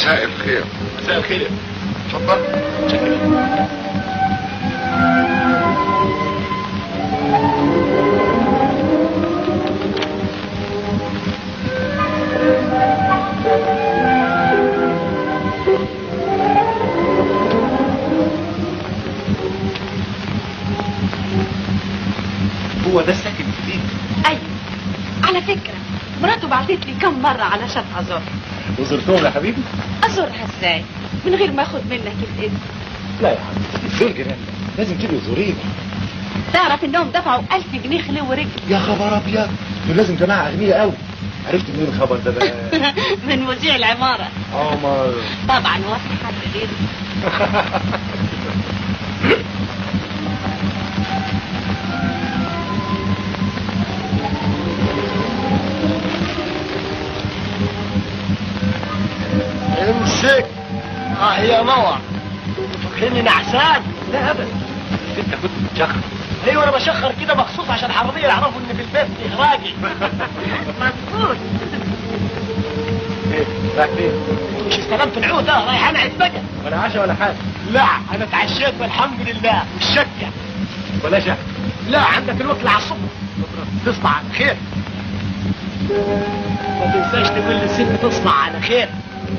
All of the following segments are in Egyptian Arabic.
مساء الخير مساء الخير اتفضل هو ده الساكن الجديد ايوه على فكرة مراته بعتت لي كم مرة علشان ازورها وزرتهم يا حبيبي ازورها ازاي من غير ما اخد منك الاذن لا يا حبيبي دول جيران لازم تبقي تزوريني تعرف انهم دفعوا ألف جنيه خلو ورجل يا خبر ابيض دول لازم جماعه اغنياء قوي عرفت منين الخبر ده بقى من مذيع العمارة عمر طبعا وفي حد غيره امسك اه يا نور فاكرني نعسان لا ابدا انت كنت بتشخر ايوه انا بشخر كده مخصوص عشان الحراميه يعرفوا ان في البيت فيه راجل مظبوط ايه رايح فين مش استلمت العود اه رايح انا بقى ولا عشاء ولا حاجه لا انا اتعشيت والحمد لله والشكه ولا شهر لا عندك الوكل على الصبح تصبح على خير ما تنساش تقول للست تصبح على خير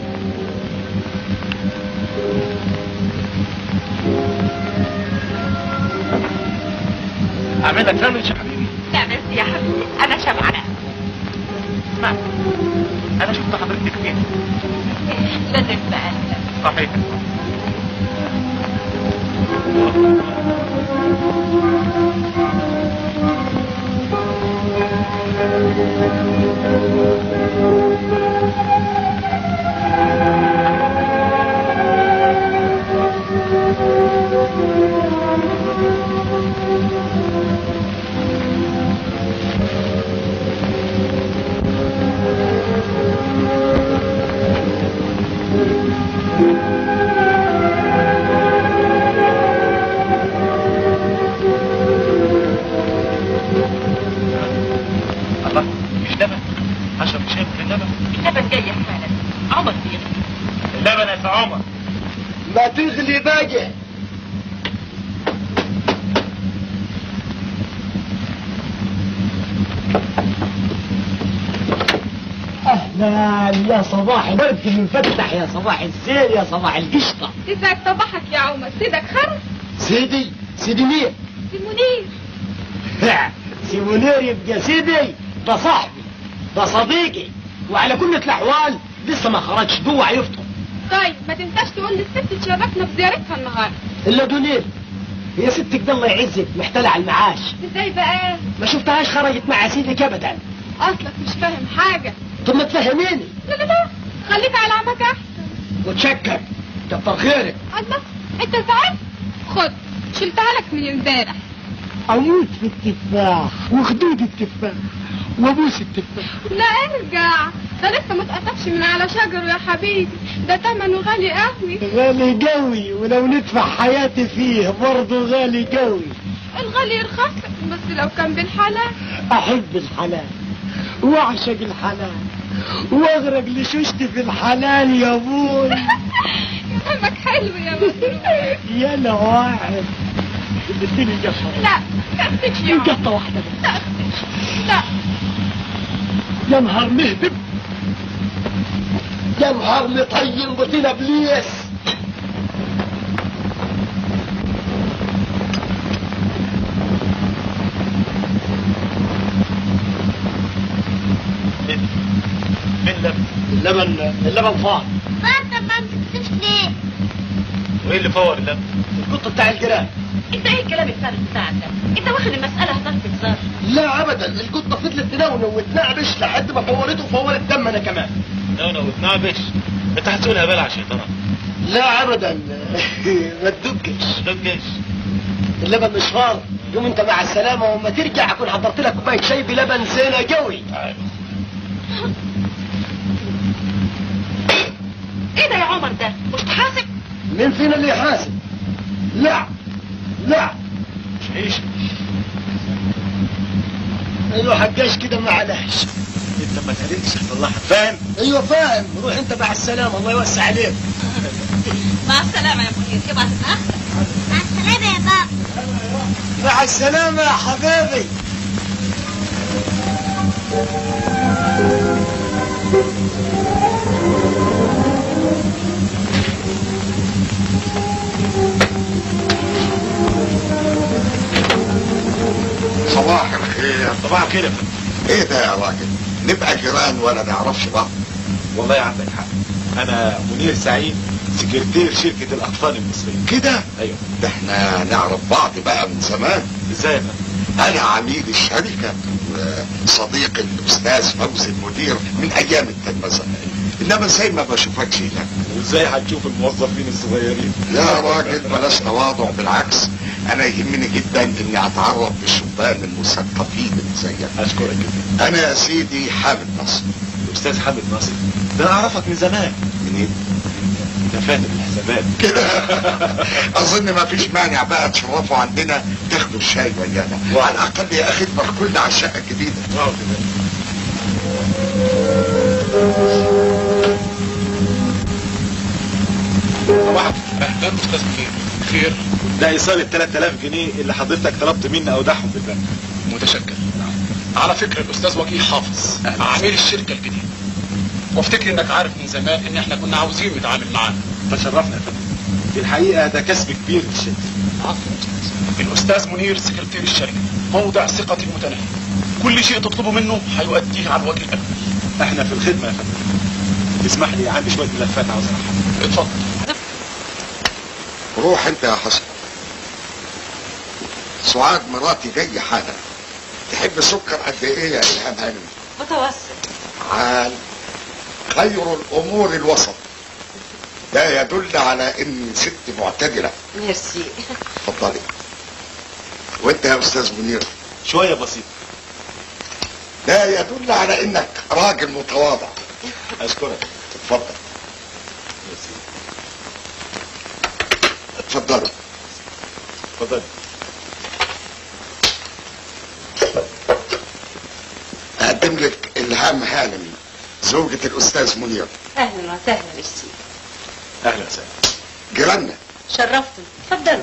اعمل لك ساندوتش يا حبيبي لا بس يا حبيبي انا شبعانة اسمع انا شفت حضرتك فين لازم بقى صحيح الله مش لبن اشرب شاي من اللبن اللبن جاي حالا عمر فيه اللبن يا عمر ما تغلي باقي اهلا يا صباح الورد المفتح يا صباح السير يا صباح القشطه يسعد صباحك يا عمر سيدك خرج سيدي سيدي مين سي منير سي منير يبقى سيدي ده صاحبي ده صديقي وعلى كل الاحوال لسه ما خرجش جوه هيفطر طيب ما تنساش تقول للست تشرفنا بزيارتها النهارده الا دونير هي ستك ده الله يعزك محتلة على المعاش ازاي بقى ما شفتهاش خرجت مع سيدك ابدا اصلك مش فاهم حاجه طب ما تفهميني لا لا لا خليك على عمك احسن وتشكر كتر خيرك الله انت زعلت خد شلتها لك من امبارح اموت في التفاح وخدود التفاح وابوس التفاح لا ارجع ده لسه ما اتقطفش من على شجره يا حبيبي ده تمنه غالي قوي غالي قوي ولو ندفع حياتي فيه برضه غالي قوي الغالي يرخص بس لو كان بالحلال احب الحلال واعشق الحلال واغرق لشوشتي في الحلال يا ابوي كلامك حلو يا مسرور يا لواحد اديني قطه لا تاخدش يا عمر قطه واحده بس تاخدش لا يا نهار مهبب يا نهار مطين بطين ابليس من اللبن اللبن اللبن فار بابا ما بتكتبش ليه؟ وايه اللي فور اللبن القطه بتاع الجيران انت ايه الكلام الفارغ بتاعك ده انت واخد المسألة هضرب هزار لا ابدا القطه فضلت تنونو وتنعبش لحد ما فورته وفورت دم انا كمان لا انا وتنعبش انت هتقولها بلع يا شيطان لا ابدا ما تدقش ما تدقش اللبن مش فار يوم انت مع السلامه وما ترجع اكون حضرت لك كوبايه شاي بلبن زينه قوي تعال ايه ده يا عمر ده مش تحاسب مين فينا اللي يحاسب لا لا مش عيش لو حقاش كده معلش انت ما اتقلقتش هيحصل لها فاهم ايوه فاهم روح انت مع السلامه الله يوسع عليك مع السلامة يا منير اوعى تتأخر مع السلامة يا بابا مع السلامه يا حبيبي صباح الخير طبعا كده يا فندم. ايه ده يا راجل نبقى جيران ولا نعرفش بعض والله عندك حق انا منير سعيد سكرتير شركة الاطفال المصرية كده ايوه ده احنا نعرف بعض بقى من زمان ازاي يا فندم انا عميد الشركة وصديق الاستاذ فوزي المدير من ايام التلمذة انما زي ما بشوفكش هنا وازاي هتشوف الموظفين الصغيرين يا راجل بلاش تواضع بالعكس انا يهمني جدا اني اتعرف بالشبان المثقفين اللي زيك اشكرك جدا انا يا سيدي حامد نصر الاستاذ حامد ناصر ده انا اعرفك من زمان منين انت فاهم الحسابات كده اظن ما فيش مانع بقى تشرفوا عندنا تاخدوا الشاي ويانا واو. على الاقل يا اخي تباركوا على الشقه الجديده واو كده صباحك اهلا استاذ منير خير ده ايصال ال 3000 جنيه اللي حضرتك طلبت مني اودعهم في البنك متشكر على فكرة الاستاذ وكيل حافظ أهلا. عميل الشركة الجديد وافتكر انك عارف من زمان ان احنا كنا عاوزين نتعامل معاه تشرفنا يا فندم في الحقيقة ده كسب كبير للشركة الاستاذ منير سكرتير الشركة موضع ثقة المتناهي كل شيء تطلبه منه هيؤديه على الوجه الاكمل احنا في الخدمة يا فندم تسمح لي عندي شوية ملفات عاوز اروحها اتفضل روح انت يا حسن سعاد مراتي جاي حالا تحب سكر قد ايه يا الهام هانم متوسط عال خير الامور الوسط ده يدل على ان ست معتدله ميرسي اتفضلي وانت يا استاذ منير شوية بسيطة ده يدل على انك راجل متواضع اشكرك اتفضل ميرسي. اتفضلوا اتفضل اقدم لك الهام هانم زوجة الاستاذ منير اهلا وسهلا ميرسي اهلا وسهلا جيراننا شرفتم اتفضلوا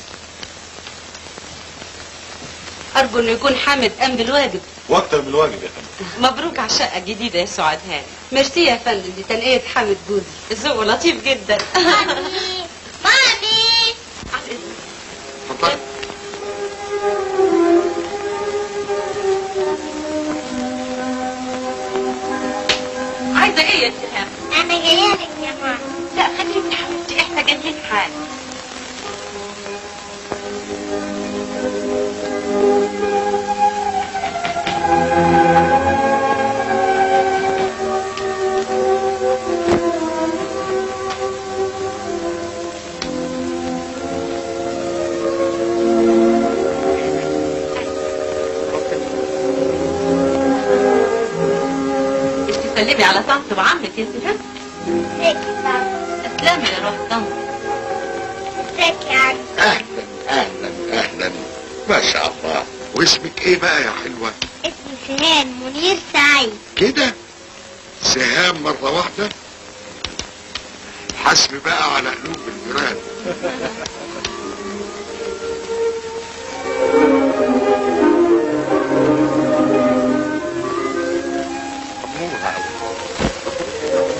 ارجو انه يكون حامد قام بالواجب واكتر من الواجب يا فندم مبروك على الشقه الجديده يا سعاد هاني ميرسي يا فندم دي تنقيه حامد جوزي الذوق لطيف جدا مامي مامي عن إذنك. اتفضلي عايزه ايه يا سهام انا جايه لك يا ماما لا خليك يا حبيبتي احنا جايين حال انت سلمي على طنط وعمك يا سهام ازيك يا بابا اسلامي يا روح طنط ازيك يا عم اهلا اهلا اهلا ما شاء الله واسمك ايه بقى يا حلوة اسمي سهام منير سعيد كده سهام مرة واحدة حسب بقى على قلوب الجيران أمورها أوي.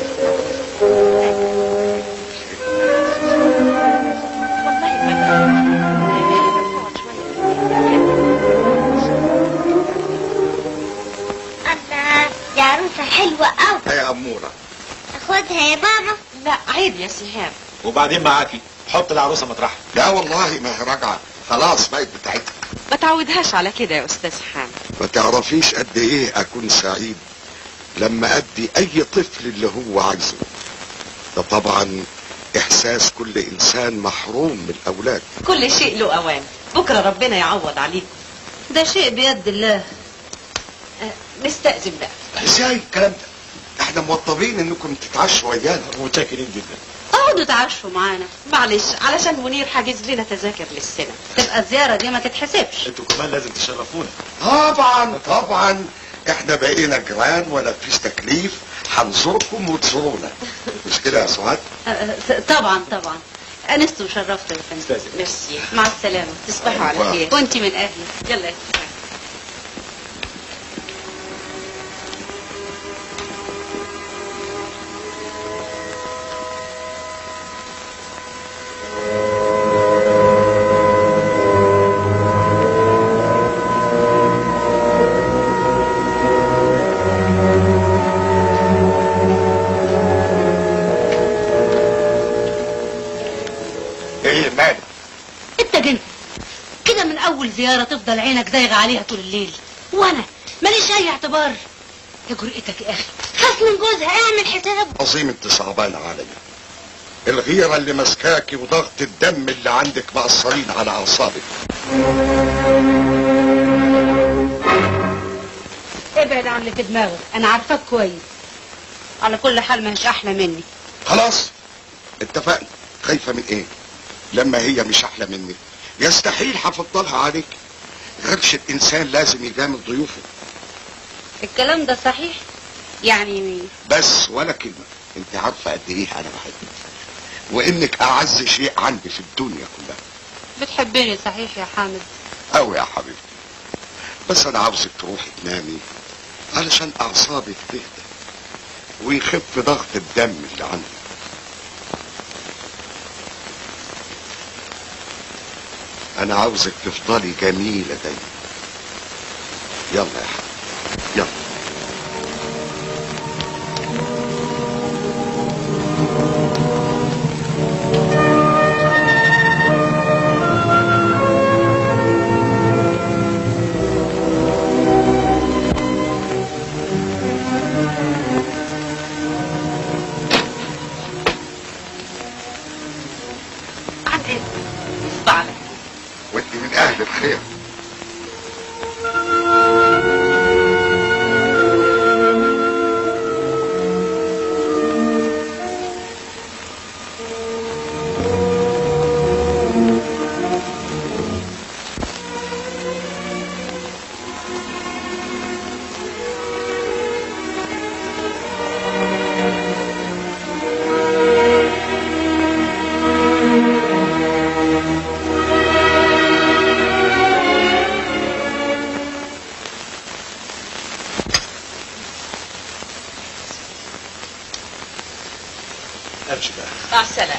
الله دي عروسة حلوة أوي يا أمورة اخدها يا بابا لا عيب يا سهام وبعدين معاكي حط العروسة مطرحها لا والله ما هي راجعة خلاص بقت بتاعتها ما تعودهاش على كده يا استاذ حامد ما تعرفيش قد ايه اكون سعيد لما ادي اي طفل اللي هو عايزه ده طبعا احساس كل انسان محروم من الاولاد كل شيء له اوان بكره ربنا يعوض عليكم ده شيء بيد الله آه، نستأذن بقى ازاي الكلام ده احنا موطبين انكم تتعشوا ويانا متشكرين جدا اقعدوا تعشوا معانا معلش علشان منير حاجز لنا تذاكر للسنه تبقى الزياره دي ما تتحسبش انتوا كمان لازم تشرفونا طبعا طبعا احنا بقينا جيران ولا فيش تكليف هنزوركم وتزورونا مش كده يا سعاد أه، أه، طبعا طبعا انست وشرفت يا فندم أستاذ. ميرسي مع السلامه تصبحوا على الله. خير وانت من اهلي يلا يا سعاد. ايه مالك انت جنت كده من اول زياره تفضل عينك زايغه عليها طول الليل وانا ماليش اي اعتبار يا جرأتك يا اخي خاف من جوزها اعمل حساب عظيم انت صعبان عليا الغيرة اللي ماسكاكي وضغط الدم اللي عندك مأثرين على أعصابك ابعد عن اللي في دماغك انا عارفاك كويس على كل حال ما هيش احلى مني خلاص اتفقنا خايفة من ايه لما هي مش أحلى منك يستحيل هفضلها عليك غيرش الإنسان لازم يجامل ضيوفه الكلام ده صحيح يعني بس ولا كلمة انت عارفة قد ايه أنا بحبك وإنك أعز شيء عندي في الدنيا كلها بتحبني صحيح يا حامد أوي يا حبيبتي بس أنا عاوزك تروحي تنامي علشان أعصابك تهدى ويخف ضغط الدم اللي عندك أنا عاوزك تفضلي جميلة دايما يلا يا حبيبي يلا عن ايه اصبع عليك وانت من أهل الخير امشي بقى مع السلامه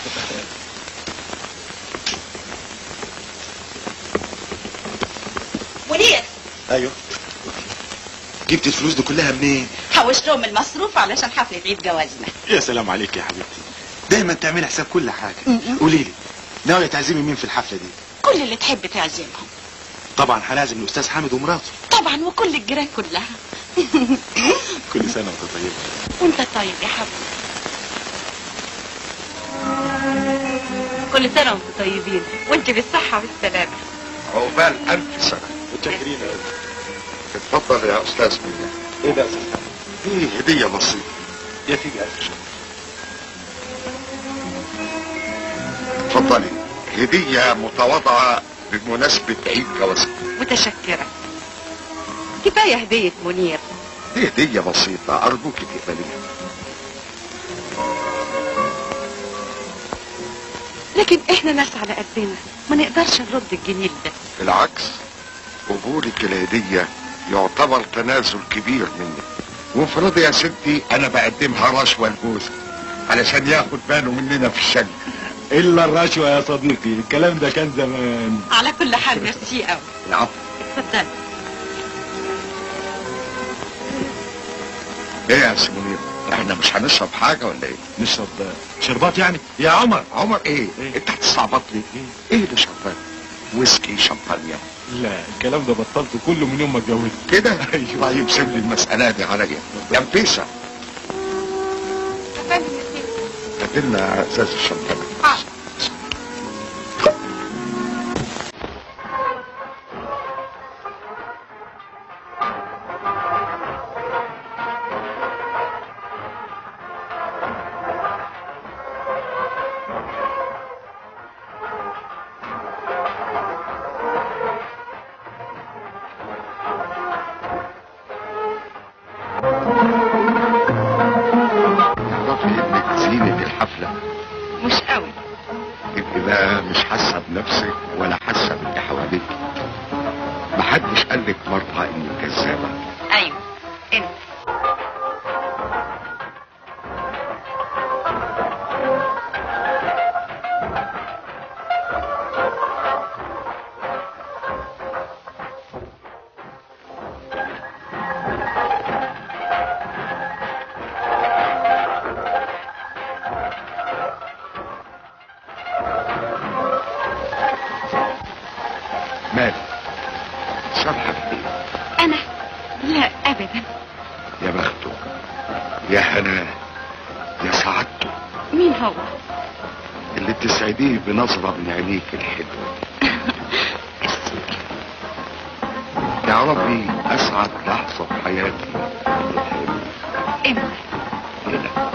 منير ايوه جبت الفلوس دي كلها منين حوشت لهم المصروف علشان حفله عيد جوازنا يا سلام عليك يا حبيبتي دايما تعملي حساب كل حاجه قولي لي ناويه تعزمي مين في الحفله دي كل اللي تحب تعزمهم طبعا هنعزم الاستاذ حامد ومراته طبعا وكل الجيران كلها كل سنه وانت طيبه وانت طيب يا حبيبي كل سنه وانتم طيبين وانت بالصحه والسلامه عقبال ألف سنة متشكرين قوي اتفضل يا أستاذ منير ايه ده يا استاذ حامد؟ دي هدية بسيطة يا سيدي الف شكر اتفضلي هدية متواضعة بمناسبة عيد جوازك متشكره كفايه هديه منير دي هدية بسيطة أرجوك تقبليها لكن احنا ناس على قدنا ما نقدرش نرد الجميل ده بالعكس قبولك الهدية يعتبر تنازل كبير منك وافرضي يا ستي أنا بقدمها رشوة لجوزي علشان ياخد باله مننا في الشقة الا الرشوه يا صديقي الكلام ده كان زمان على كل حال ميرسي قوي العفو اتفضل ايه يا سي منير احنا مش هنشرب حاجة ولا ايه نشرب شربات يعني يا عمر عمر ايه, إيه؟ انت هتستعبط لي ايه اللي شربان ويسكي شمبانيا لا الكلام ده بطلته كله من يوم ما اتجوزت كده أيوة. طيب سيب لي المسألة دي عليا يا نفيسة أفندم يا سيدي هات لنا ازاز الشمبانيا حاضر الحفلة مش قوي انت بقى مش حاسة بنفسك ولا حاسة باللي حواليك محدش قالك مرة انك كذابة ايوه انت مالك سامحة بايه انا لا ابدا يا بخته يا هناه يا سعادته مين هو اللي تسعديه بنظرة من عينيك الحلوة يا ربي اسعد لحظة في حياتي انت هنا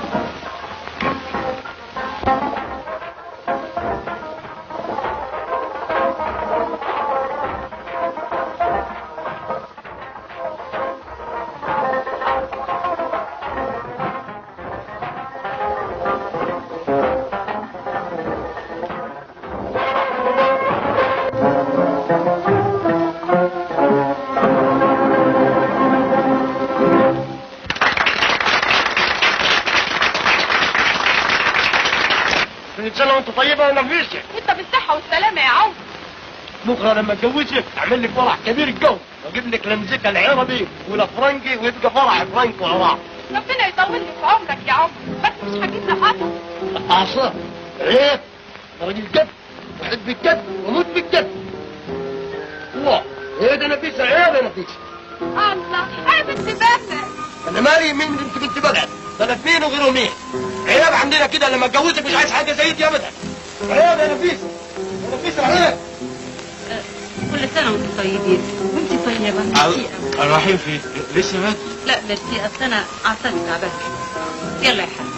كل سنه وانت طيبه ونفيسه وانت بالصحة والسلامة يا عم بكره لما اتجوزك اعمل لك فرح كبير الجو واجيب لك المزيكا العربي والافرنجي ويبقى فرح فرنك ورا بعض ربنا يطول لي في عمرك يا عم بس مش هجيب لحظة اعصاب ايه راجل جد بحب الجد واموت بالجد الله ايه ده نفيسه ايه ده نفيسه الله انا بنت باسل انا مالي مين انت بنت بلد بلد مين وغيره مين عيب عندنا كده لما اتجوزك مش عايز حاجه زي دي ابدا عيب يا نفيسه يا نفيسه عيب كل سنه وانتم طيبين وانت طيبه ميرسي أوي. رايحين فين لسه مات لا ميرسي اصل انا اعصابي تعبانه يلا يا حبيبي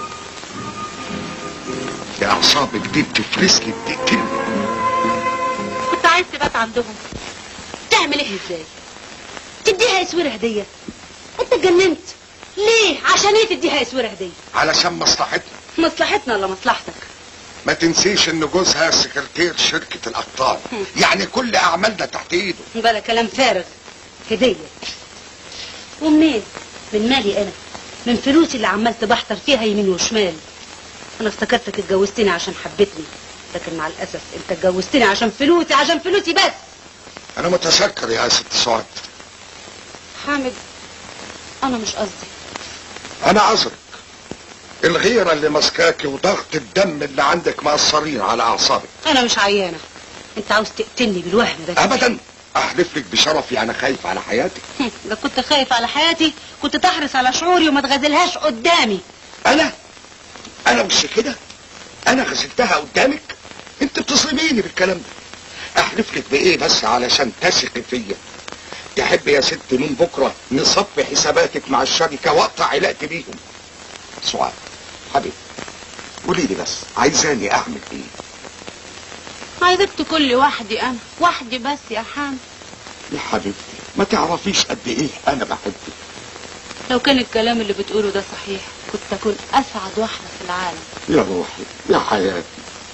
يا اعصابك دي بتفرسلي بتقتلني كنت عايز تبات عندهم تعمل ايه ازاي تديها اسوره هديه انت اتجننت ليه عشان ايه تديها اسوره هديه علشان مصلحتنا مصلحتنا ولا مصلحتك ما تنسيش ان جوزها سكرتير شركة الابطال يعني كل اعمالنا تحت ايده بلا كلام فارغ هديه ومنين من مالي انا من فلوسي اللي عمال تبحتر فيها يمين وشمال انا افتكرتك اتجوزتني عشان حبتني لكن مع الاسف انت اتجوزتني عشان فلوسي عشان فلوسي بس انا متشكر يا ست سعاد حامد انا مش قصدي انا عذرك الغيرة اللي ماسكاكي وضغط الدم اللي عندك مأثرين على اعصابك انا مش عيانه انت عاوز تقتلني بالوهم بس ابدا احلف لك بشرفي انا خايف على حياتك لو كنت خايف على حياتي كنت تحرص على شعوري وما تغزلهاش قدامي انا انا مش كده انا غسلتها قدامك انت بتصيبيني بالكلام ده احلف لك بايه بس علشان تثقي فيا تحب يا ست من بكره نصفي حساباتك مع الشركه واقطع علاقتي بيهم سعاد حبيبي قولي لي بس عايزاني اعمل ايه عايزك تكون لي وحدي انا وحدي بس يا حامد يا حبيبتي ما تعرفيش قد ايه انا بحبك لو كان الكلام اللي بتقوله ده صحيح كنت اكون اسعد واحده في العالم يا روحي يا حياتي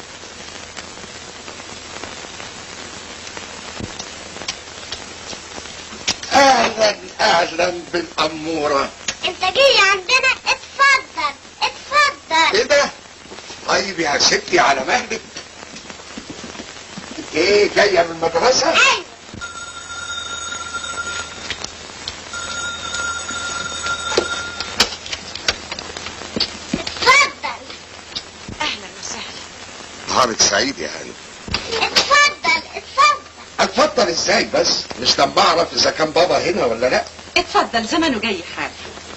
اهلا اهلا بالاموره انت جاي عندنا اتفضل اتفضل كده طيب يا ستي على مهلك انت ايه جايه من المدرسه ايوه اتفضل اهلا وسهلا نهارك سعيد يا هاني اتفضل اتفضل اتفضل ازاي بس مش لما اعرف اذا كان بابا هنا ولا لا اتفضل زمانه جاي حالا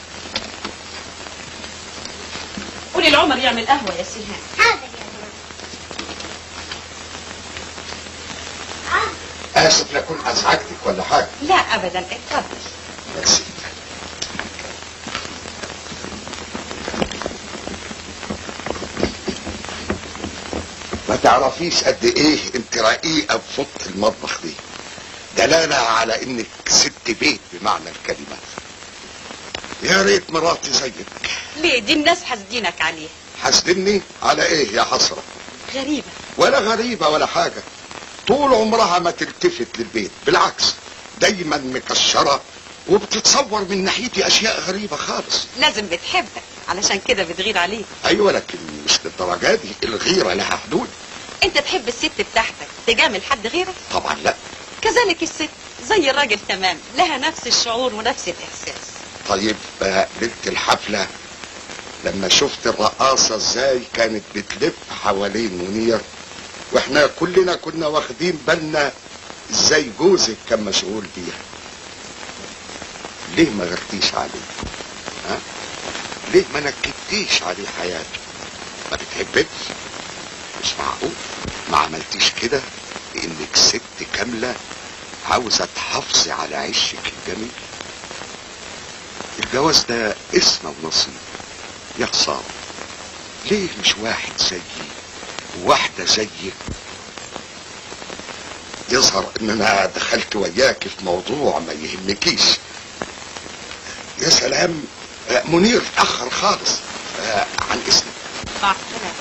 قولي لعمر يعمل قهوه يا سيهان حاضر يا ماما آه، اسف لكون ازعجتك ولا حاجه لا ابدا اتفضل ميرسي ما تعرفيش قد ايه انت رقيقه بفط المطبخ دي دلاله على انك ست بيت بمعنى الكلمه يا ريت مراتي زيك ليه دي الناس حاسدينك عليه حاسدني على ايه يا حسره غريبة ولا غريبه ولا حاجه طول عمرها ما تلتفت للبيت بالعكس دايما مكشره وبتتصور من ناحيتي اشياء غريبه خالص لازم بتحبك علشان كده بتغير عليك ايوه لكن مش للدرجه دي الغيره لها حدود انت تحب الست بتاعتك تجامل حد غيرك طبعا لا كذلك الست زي الراجل تمام لها نفس الشعور ونفس الاحساس طيب آه، ليله الحفله لما شفت الرقاصه ازاي كانت بتلف حوالين منير واحنا كلنا كنا واخدين بالنا ازاي جوزك كان مشغول بيها ليه ما غرتيش عليه ها ليه ما نكدتيش عليه حياته ما بتحبكش مش معقول ما عملتيش كده لانك ست كامله عاوزه تحافظي على عشك الجميل الجواز ده اسم ونصيب يا خسارة ليه مش واحد زيي وواحدة زيك يظهر ان انا دخلت وياك في موضوع ما يهمكيش يا سلام آه، منير اتأخر خالص آه، عن اسمك مع السلامة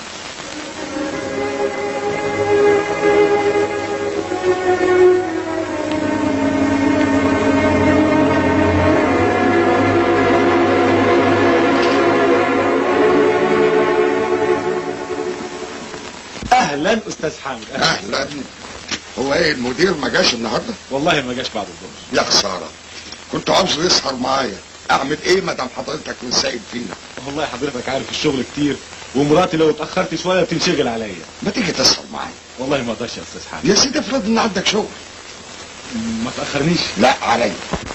اهلا استاذ حامد اهلا هو ايه المدير ما جاش النهارده والله ما جاش بعد الظهر يا خسارة كنت عاوز يسهر معايا اعمل ايه ما دام حضرتك من سائد فينا والله حضرتك عارف الشغل كتير ومراتي لو اتاخرت شويه بتنشغل عليا ما تيجي تسهر معايا والله ما اقدرش يا استاذ حامد يا سيدي افرض ان عندك شغل ما تاخرنيش لا عليا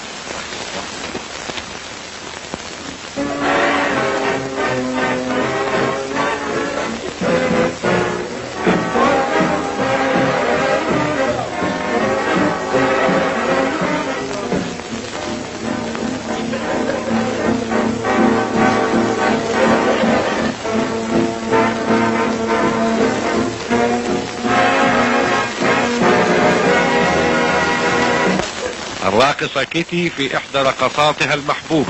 الراقصة كيتي في إحدى رقصاتها المحبوبة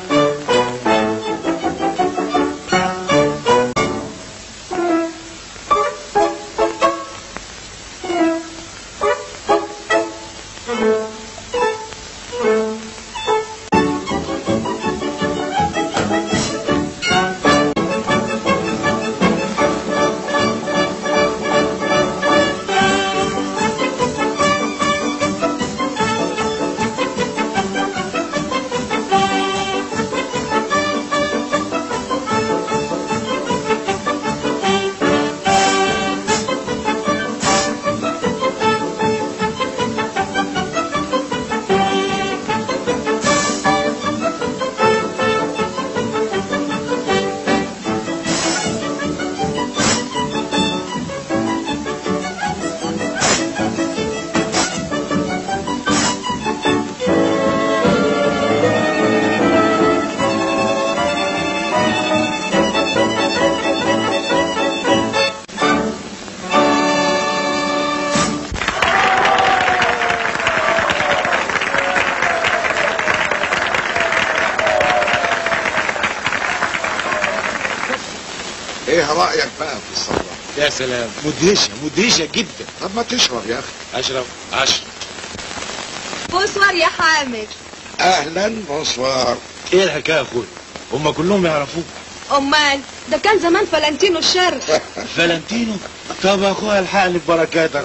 ايه رايك بقى في الصلاه يا سلام مدهشه مدهشه جدا طب ما تشرب يا اخي اشرب اشرب بونسوار يا حامد اهلا بونسوار ايه الحكايه يا اخويا هم كلهم يعرفوك امال ده كان زمان فلانتينو الشرق فالنتينو طب يا اخويا الحقني ببركاتك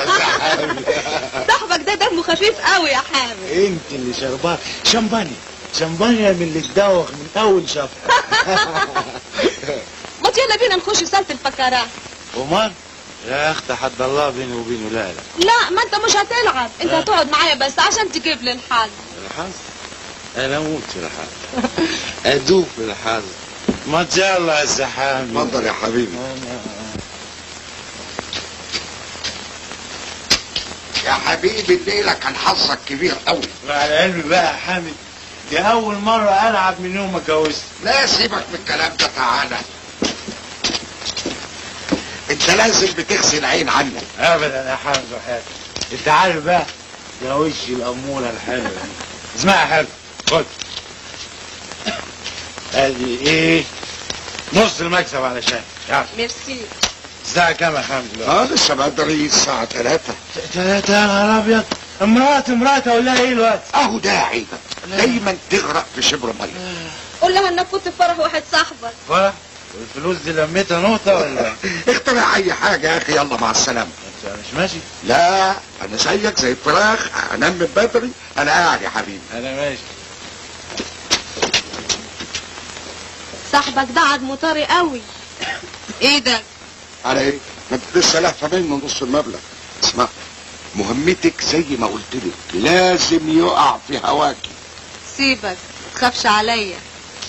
صاحبك ده دمه خفيف قوي يا حامد انت اللي شربان شمبانيا شمبانيا من اللي تدوخ من اول شفره ما يلا بينا نخش صالة الفقرات عمر يا اخت حد الله بيني وبينه لا لا لا ما انت مش هتلعب انت آه. هتقعد معايا بس عشان تجيب لي الحل الحظ انا اموت في الحظ ادوب في الحظ ما يلا يا زحام اتفضل يا حبيبي يا حبيبي الليله كان حظك كبير قوي مع العلم بقى يا حامد دي اول مره العب من يوم ما اتجوزت لا سيبك من الكلام ده تعالى انت لازم بتغسل عين عنك ابدا يا حامد وحياتي انت عارف بقى يا وش الاموره الحلوه دي اسمعي يا حاج خد ادي ايه نص المكسب على شاي يلا ميرسي الساعة كام يا حمد اه لسه بدري الساعة 3 ثلاثة يا نهار أبيض مرات مرات ولا إيه الوقت؟ اهو داعي دايما تغرق في شبر ميه قول لها انك كنت في فرح واحد صاحبك فرح والفلوس دي لميتها نقطة ولا؟ اخترع اي حاجة يا اخي يلا مع السلامة أنت مش ماشي؟ لا انا زيك زي الفراخ انام من بدري انا قاعد يا حبيبي أنا ماشي صاحبك ده عدمه طري قوي ايه ده على ايه ما انت لسه لهفه منه نص المبلغ اسمع مهمتك زي ما قلت لك لازم يقع في هواكي سيبك تخافش عليا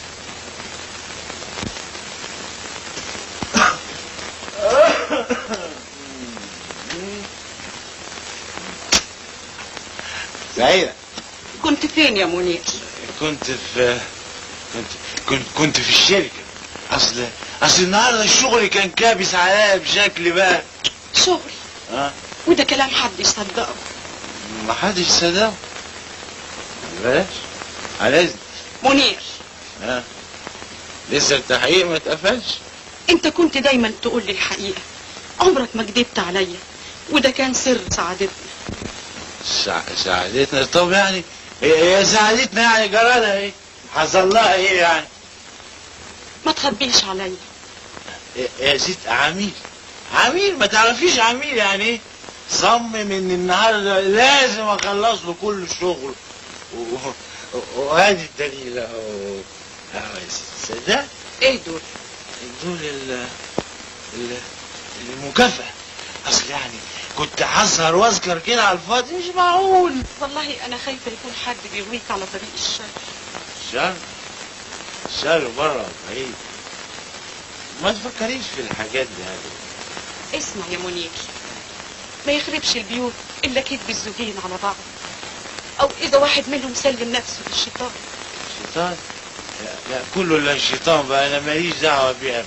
سعيدة كنت فين يا منير كنت في كنت كنت كنت في الشركة أصل أصل النهاردة الشغل كان كابس عليا بشكل بقى شغل ها وده كلام حد يصدقه ما حدش صدقه بلاش على إذن منير ها لسه التحقيق ما اتقفلش انت كنت دايما تقول لي الحقيقة عمرك ما كدبت عليا وده كان سر سعادتنا سع... ساعدتنا طب يعني هي هي ساعدتنا يعني جرالها ايه حصل لها ايه يعني ما تخبيش عليا يا- يا ست عميل عميل ما تعرفيش عميل يعني ايه صمم ان النهارده لازم اخلص له كل الشغل و- و- وادي الدليل اهو اهو يا ست صدق ايه دول دول ال ال المكافأة اصل يعني كنت هسهر واذكر كده على الفاضي مش معقول والله انا خايفة يكون حد بيغويك على طريق الشر شر شر بره بعيد ما تفكريش في الحاجات دي هذه اسمع يا منير ما يخربش البيوت الا كذب الزوجين على بعض او اذا واحد منهم سلم نفسه للشيطان الشيطان لا, لا كله الا الشيطان بقى انا ماليش دعوه بيه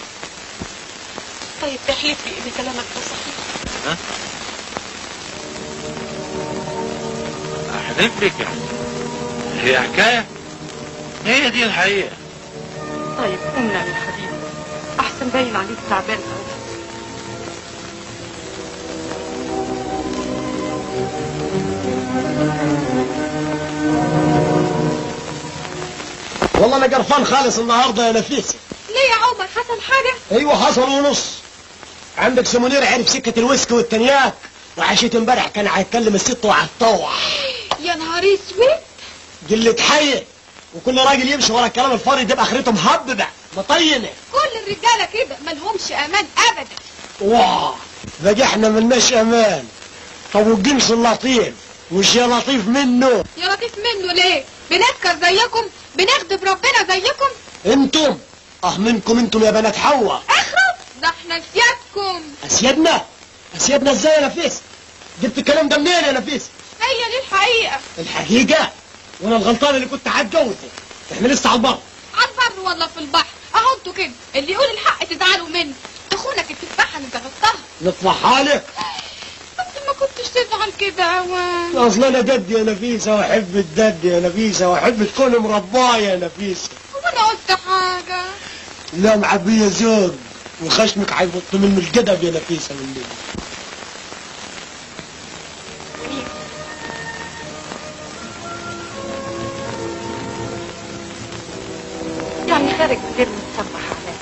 طيب تحلف لي ان كلامك ده صحيح احلف لك يعني هي حكايه هي دي الحقيقه طيب قوم نام يا حبيبي احسن باين عليك تعبان قوي والله انا قرفان خالص النهارده يا نفيسه ليه يا عمر حصل حاجة ايوه حصل ونص عندك سمونير عرف سكه الويسكي والتنياك وعشيت امبارح كان هيتكلم الست وهتطوع يا نهار اسود قلة حية وكل راجل يمشي ورا الكلام الفاضي ده اخرته مهببه مطينه كل الرجالة كده ملهمش امان ابدا واه بقى احنا ملناش امان طب والجنس اللطيف وش يا لطيف منه يا لطيف منه ليه بنسكر زيكم بنخدم ربنا زيكم انتم اه منكم انتم يا بنات حواء اخرب ده احنا سيادكم اسيادنا اسيادنا ازاي يا نفيس جبت الكلام ده منين يا نفيس هي دي الحقيقة الحقيقه وانا الغلطان اللي كنت هتجوزه احنا لسه على البر على البر ولا في البحر اهو انتوا كده اللي يقول الحق تزعلوا منه تخونك التفاحة اللي جربتها نطفحها لك انت ما كنتش تزعل كده اوان اصل انا دد يا نفيسه واحب الدد يا نفيسه واحب تكون مرباه يا نفيسه هو انا قلت حاجة لا معبيه زوج وخشمك هيبط منه الجدب يا نفيسه من ليه يعني خارج من غير ما تصبح عليا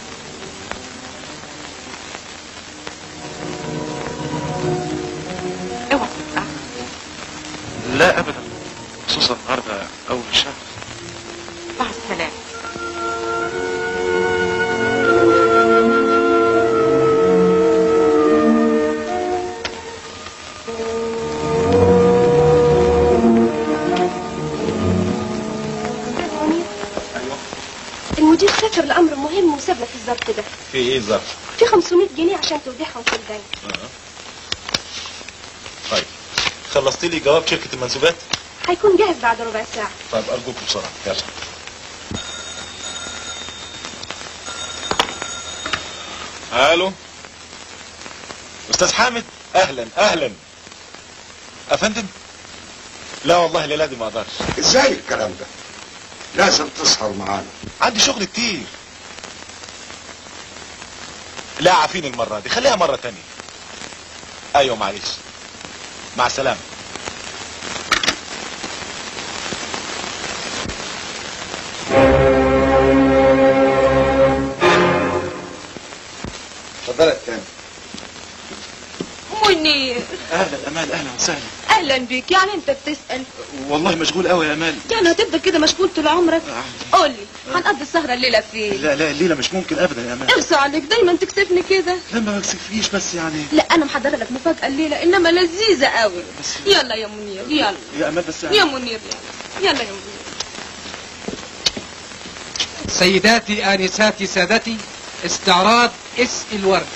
اوعى تتأخر لا ابدا خصوصا النهارده اول الشهر مع السلامة المدير سافر لأمر مهم وساب لك الظرف ده في ايه ظرف في 500 جنيه عشان توديعهم في البنك طيب خلصت لي جواب شركة المنسوبات هيكون جاهز بعد ربع ساعة طيب ارجوك بسرعة يلا الو استاذ حامد اهلا اهلا افندم لا والله الليله دي ما اقدرش ازاي الكلام ده لازم تسهر معانا عندي شغل كتير لا عافيني المرة دي خليها مرة تانية ايوه معلش مع السلامة اتفضل يا تاني منير اهلا امال اهلا وسهلا اهلا بيك يعني انت بتسال والله مشغول قوي يا امال يعني هتفضل كده مشغول طول عمرك قول لي هنقضي السهره الليله فين لا لا الليله مش ممكن ابدا يا امال ارسى عليك دايما تكسفني كده لا ما بكسفيش بس يعني لا انا محضره لك مفاجاه الليله انما لذيذه قوي يلا يا منير يلا يا امال بس يعني يا منير يلا يلا يا منير سيداتي آنساتي سادتي استعراض اس الورد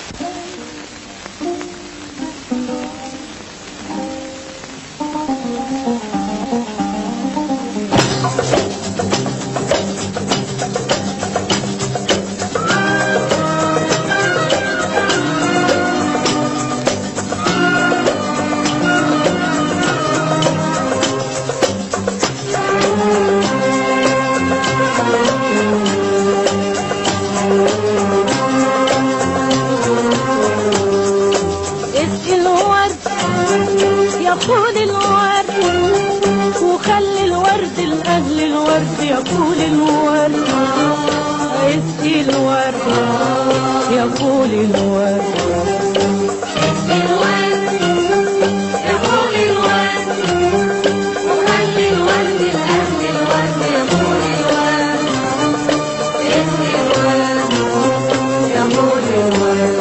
اسقي الورد يا طول الورد وخلي الورد لأهل الورد يا طول الورد اسقي الورد يا طول الورد اسقي الورد يا طول الورد وخلي الورد لأهل الورد يا طول الورد اسقي الورد يا طول الورد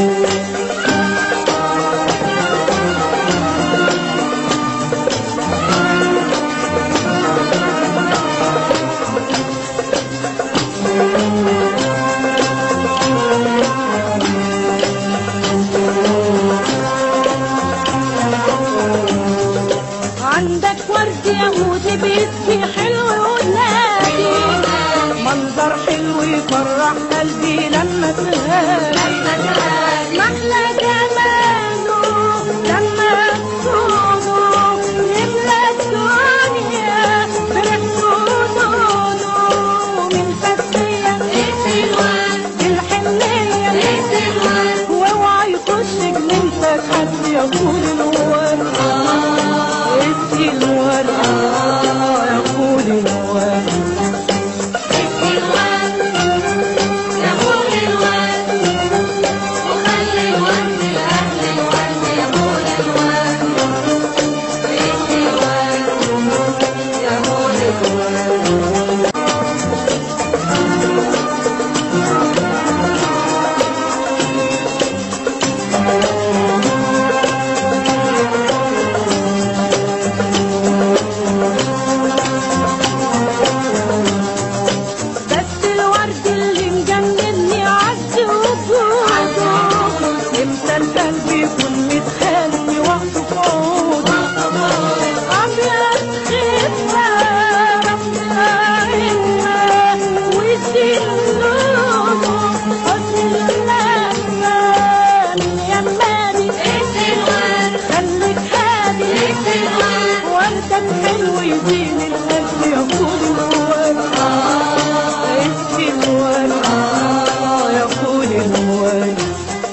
عندك ورد يهودي بيسقي حلو ونادي منظر حلو يفرح قلبي لما تهادي محلى جماله لما تصونه يملى الدنيا بريحته ولونه من فتية بالحنية واوعى يخش جنينتك حد يقول الورد اسقي الورد يقول الورد اسقي الورد يقول الورد وخلي الورد لأهل الورد يقول الورد اسقي الورد يقول الورد بس الورد اللي مجنني عز وجوده امتى القلب يكون متخانق وقته في عوده ابيض خفه ربنا عنا ويشيل لونه حسن النسمان يا مالي خليك هادي وردك حلو يزين القلب يقول الورد اسقي الورد يقول الورد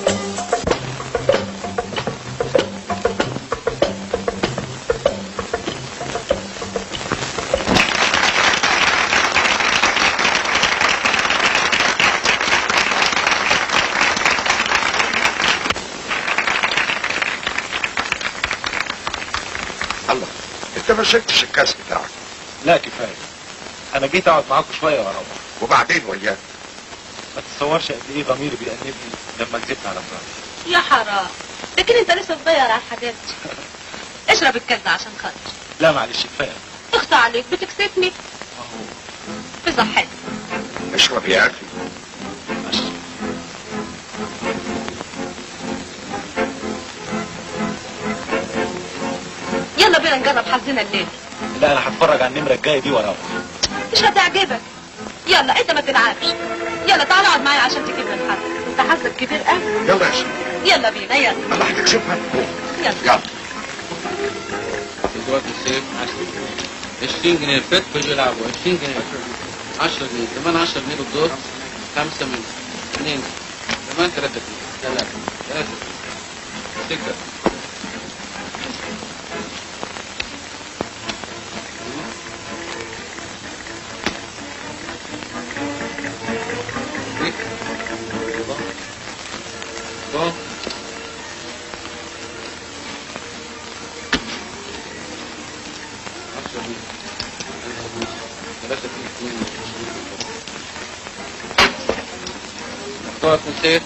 الله انت ما شربتش الكاس بتاعك لا كفاية انا جيت اقعد معاكم شوية واروح وبعدين وياك ما تتصورش قد ايه ضميري بيأنبني لما كذبت على مراتي يا حرام لكن انت لسه صغير على الحاجات دي اشرب الكاس ده عشان خاطر لا معلش كفاية اخت عليك بتكسفني في صحتك اشرب يا اخي يلا بينا نجرب حظنا الليل لا انا هتفرج على النمرة الجاية دي واروح مش هتعجبك يلا انت ما تلعبش يلا تعال اقعد معايا عشان تجيب لي الحظ انت حظك كبير قوي يلا يا شيخ يلا بينا يلا الله هتكشفها يلا يلا دلوقتي السيف 10 20 جنيه الفت بيجوا يلعبوا 20 جنيه 10 جنيه كمان 10 جنيه بالدور 5 من 2 كمان ثلاثة جنيه ثلاثة ثلاثة تكتب Bon. عشرة جنيه. ثلاثة جنيه. مفتوح نسيت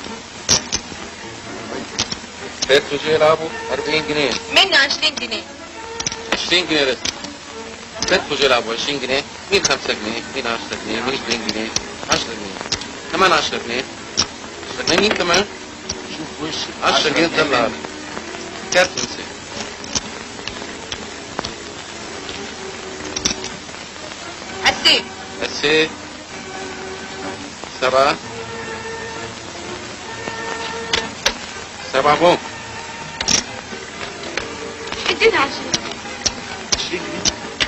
بيت وجه يلعبوا 40 جنيه مني 20 جنيه 20 جنيه رزق بيت وجه يلعبوا 20 جنيه مين 5 جنيه مين 10 جنيه مين 20 جنيه 10 جنيه كمان 10 جنيه 10 جنيه مين كمان شوف وشي 10 جنيه طلع كارت نسيت حسيت السي سبعة سبعة بوم اديني 20 20 جنيه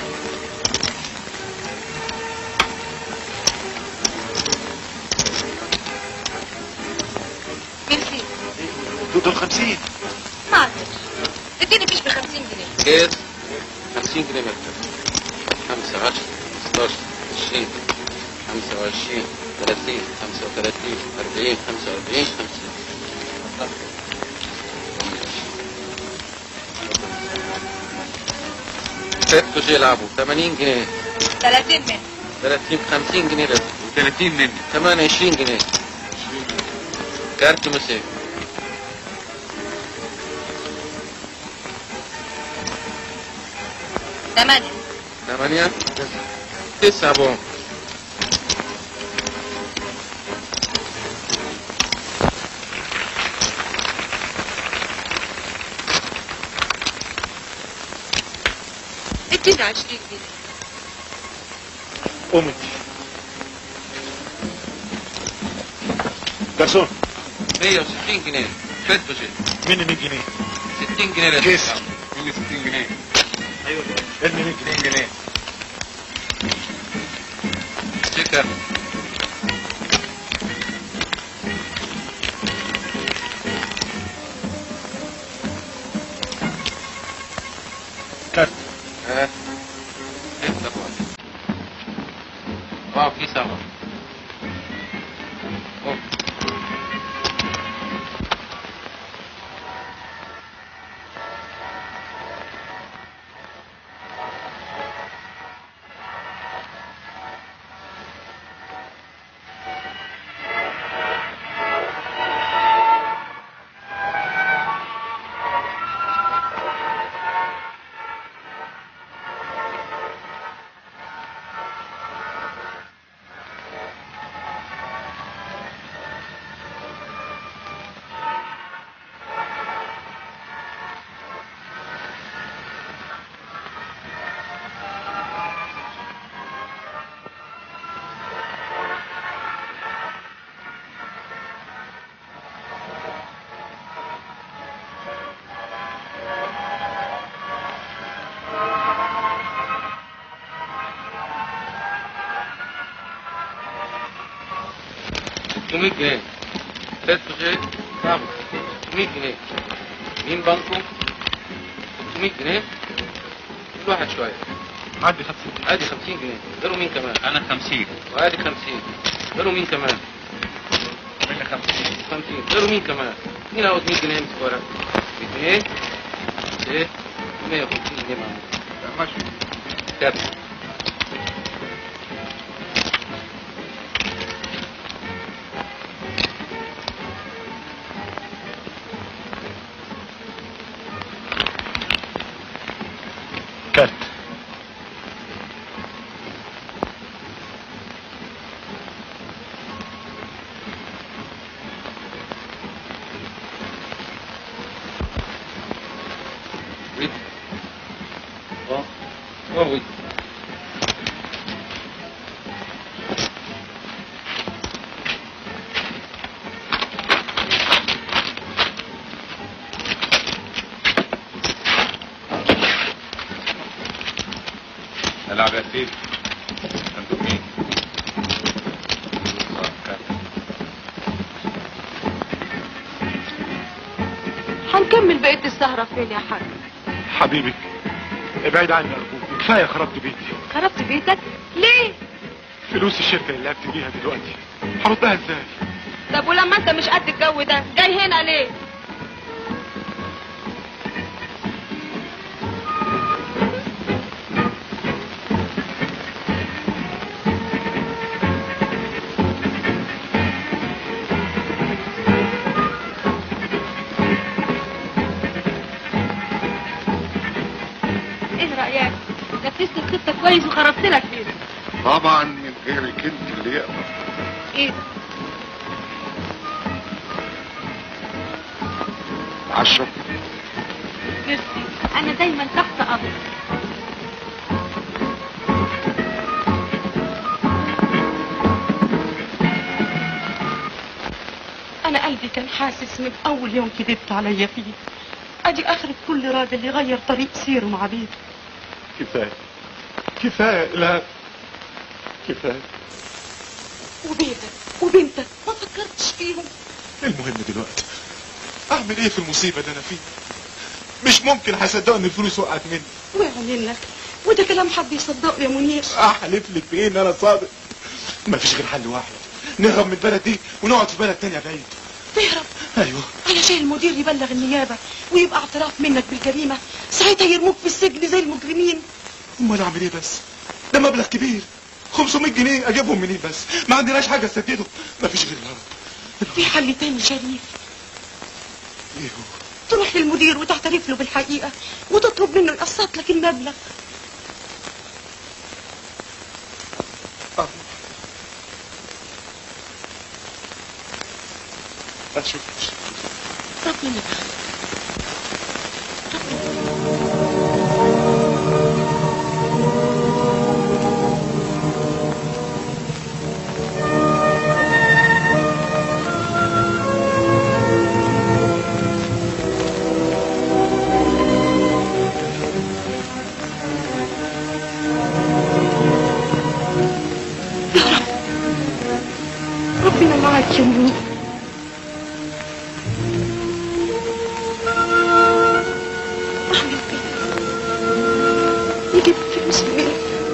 ميرسي دول دول 50 ما عندك اديني فيش ب 50 جنيه كيس 50 جنيه مكتب 5 10 15 20 25 30 35 40 45 50 ست وجه يلعبوا 80 جنيه 30 مني 30 50 جنيه بس و30 مني كمان 20 جنيه كارت موسيقى ثمانية ثمانية تسعة بوم اديني 20 جنيه قوم انت جرسون 160 جنيه ست وجه مين 100 جنيه 60 جنيه لازم كيس. مين 60 جنيه ايوه ارمي 100 جنيه 60 جنيه شكر كارت ها ستة بوم واو في سبعة أوه. ستمية جنيه ست وجه سبعة 600 جنيه مين بنكو 600 جنيه كل واحد شوية عدي 50 ادي 50 جنيه غيره مين كمان انا 50 وادي 50 غيره مين كمان مني 50 50 غيره مين كمان مين عاوز 100 جنيه يمسك ورق 100 جنيه ايه 150 جنيه معمول ماشي كارت كارت Oui. Bon. Oh oui. العب يا سيدي انتوا مين؟ هنكمل بقية السهرة فين يا حاج حبيبي ابعد عني ارجوك كفايه خربت بيتي خربت بيتك ليه فلوس الشركه اللي لعبت بيها دلوقتي هردها ازاي طب ولما انت مش قد الجو ده جاي هنا ليه ايه رأيك نفذت الخطة كويس وخربت لك بيتك طبعا من غيرك انت اللي يقدر ايه عشرة ميرسي انا دايما تحت امرك انا قلبي كان حاسس من اول يوم كدبت عليا فيه ادي اخر كل راجل يغير طريق سيره مع بيته كفايه كفايه لا كفايه وبيتك وبنتك ما فكرتش فيهم المهم دلوقتي اعمل ايه في المصيبه اللي انا فيها مش ممكن هصدقوا ان الفلوس وقعت مني ويعمل لك وده كلام حد يصدقه يا منير احلف لك بايه ان انا صادق مفيش غير حل واحد نهرب من البلد دي ونقعد في بلد تانية بعيد تهرب ايوه علشان المدير يبلغ النيابة ويبقى اعتراف منك بالجريمة ساعتها يرموك في السجن زي المجرمين امال اعمل ايه بس ده مبلغ كبير 500 جنيه اجيبهم منين بس ما عندناش حاجه اسدده مفيش غير الهرب في حل تاني شريف ايه هو تروح للمدير وتعترف له بالحقيقة وتطلب منه يقسط لك المبلغ اشوف ربنا يبارك. يا رب ربنا معاك يا منير اعمل كده يجيب فلوس منين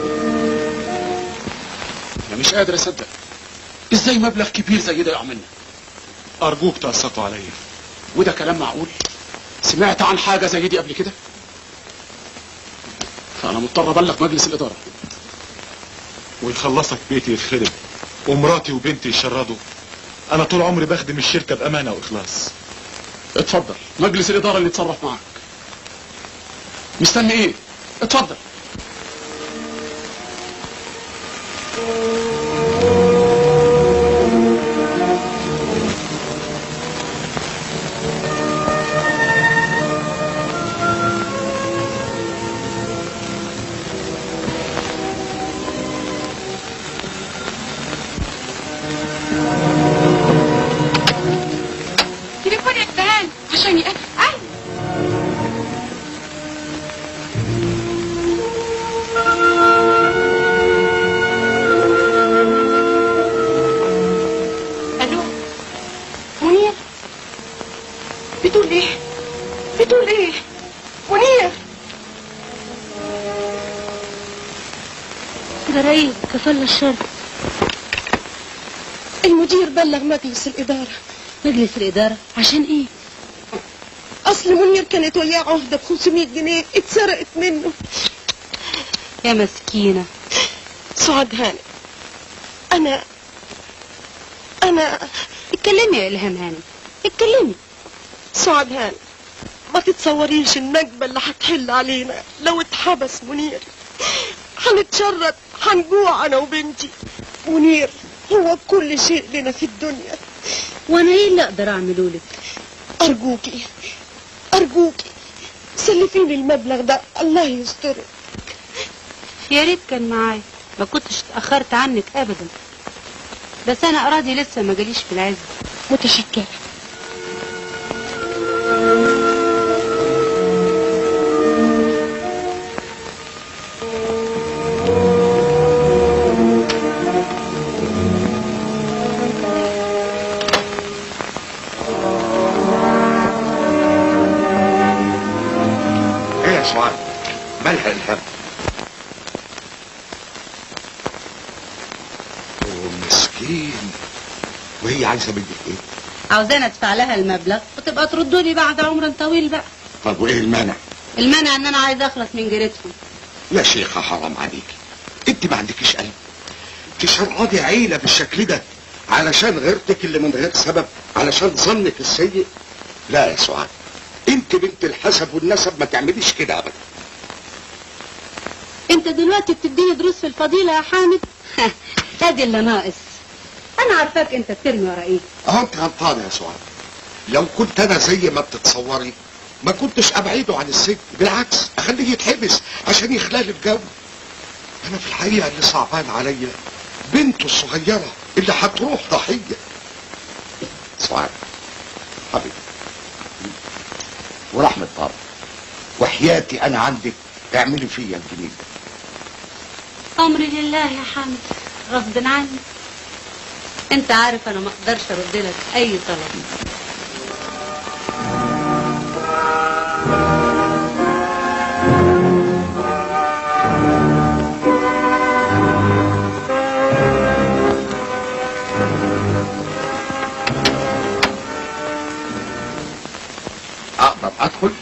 انا مش قادر اصدق ازاي مبلغ كبير زي ده يقع منك ارجوك تقسطوا عليا وده كلام معقول سمعت عن حاجه زي دي قبل كده فانا مضطر ابلغ مجلس الاداره ويخلصك بيتي يتخرب ومراتي وبنتي يشردوا انا طول عمري بخدم الشركه بامانه واخلاص اتفضل مجلس الاداره اللي يتصرف معاك مستني ايه اتفضل تليفون يا ابتهال عشان يقفل اي الو منير بتقول ايه بتقول ايه منير جرايد كفل الشر المدير بلغ مجلس الإدارة مجلس الإدارة عشان إيه؟ أصل منير كانت وياه عهدة ب 500 جنيه اتسرقت منه يا مسكينة سعاد هاني أنا أنا اتكلمي يا إلهام هانم اتكلمي سعاد هاني ما تتصوريش النكبة اللي هتحل علينا لو اتحبس منير هنتشرد هنجوع أنا وبنتي منير هو كل شيء لنا في الدنيا وأنا إيه اللي أقدر أعمله لك؟ أرجوكي أرجوكي سلفيني المبلغ ده الله يسترك يا ريت كان معايا ما كنتش اتأخرت عنك أبدا بس أنا أراضي لسه ما جاليش في العز متشكرة سعاد مالها الهم ومسكين وهي عايزه منك ايه عاوزانا ادفع لها المبلغ وتبقى تردوا لي بعد عمر طويل بقى طب وايه المانع المانع ان انا عايز اخلص من جيرتهم يا شيخة حرام عليكي انت ما عندكيش قلب تشرعضي عيلة بالشكل ده علشان غيرتك اللي من غير سبب علشان ظنك السيء لا يا سعاد انت بنت الحسب والنسب ما تعمليش كده ابدا انت دلوقتي بتديني دروس في الفضيلة يا حامد ادي اللي ناقص انا عارفاك انت بترمي ورا ايه اه انت غلطانة يا سعاد لو كنت انا زي ما بتتصوري ما كنتش ابعده عن السجن بالعكس اخليه يتحبس عشان يخلال الجو انا في الحقيقة اللي صعبان عليا بنته الصغيرة اللي هتروح ضحية سعاد حبيبي ورحمة بابا وحياتي انا عندك اعملي فيا الجميل ده امري لله يا حامد غصب عني انت عارف انا ما اقدرش ارد لك اي طلب اقدر ادخل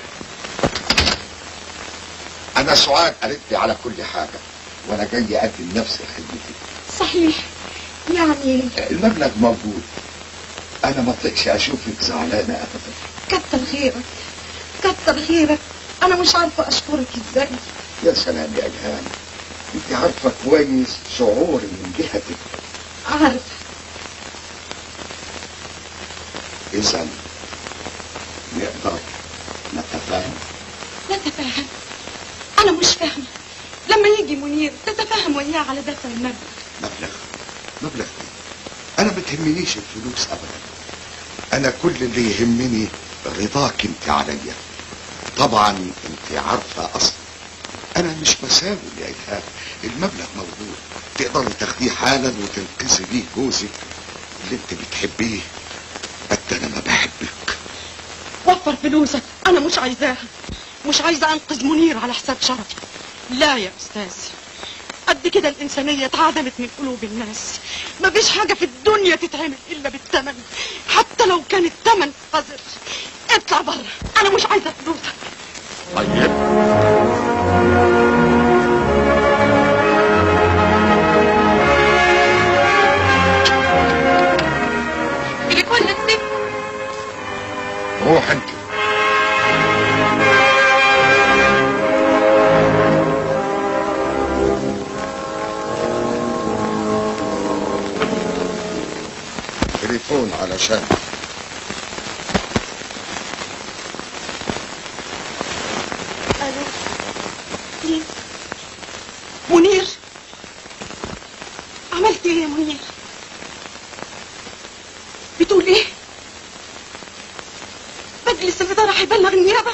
انا سعاد قالت لي على كل حاجة وانا جاي اقدم نفسي لخدمتك صحيح يعني المبلغ موجود انا ما طقش اشوفك زعلانة ابدا كتر خيرك كتر خيرك انا مش عارفه اشكرك ازاي يا سلام يا جهان انت عارفة كويس شعوري من جهتك عارفه اذا نقدر نتفاهم نتفاهم انا مش فاهمه لما يجي منير تتفاهم وياه على دفع المبلغ مبلغ مبلغ ايه انا ما تهمنيش الفلوس ابدا انا كل اللي يهمني رضاك انت عليا طبعا انت عارفة اصلا انا مش مساوي يا الهام المبلغ موجود تقدري تاخديه حالا وتنقذي بيه جوزك اللي انت بتحبيه قد انا ما بحبك وفر فلوسك انا مش عايزاها مش عايزه انقذ منير على حساب شرفي لا يا استاذ قد كده الانسانيه اتعدمت من قلوب الناس مفيش حاجه في الدنيا تتعمل الا بالثمن حتى لو كان الثمن قذر اطلع بره انا مش عايزه فلوسك طيب تليفون للست روح انت تليفون علشان الو مين منير عملت ايه يا منير بتقول ايه مجلس الاداره هيبلغ النيابه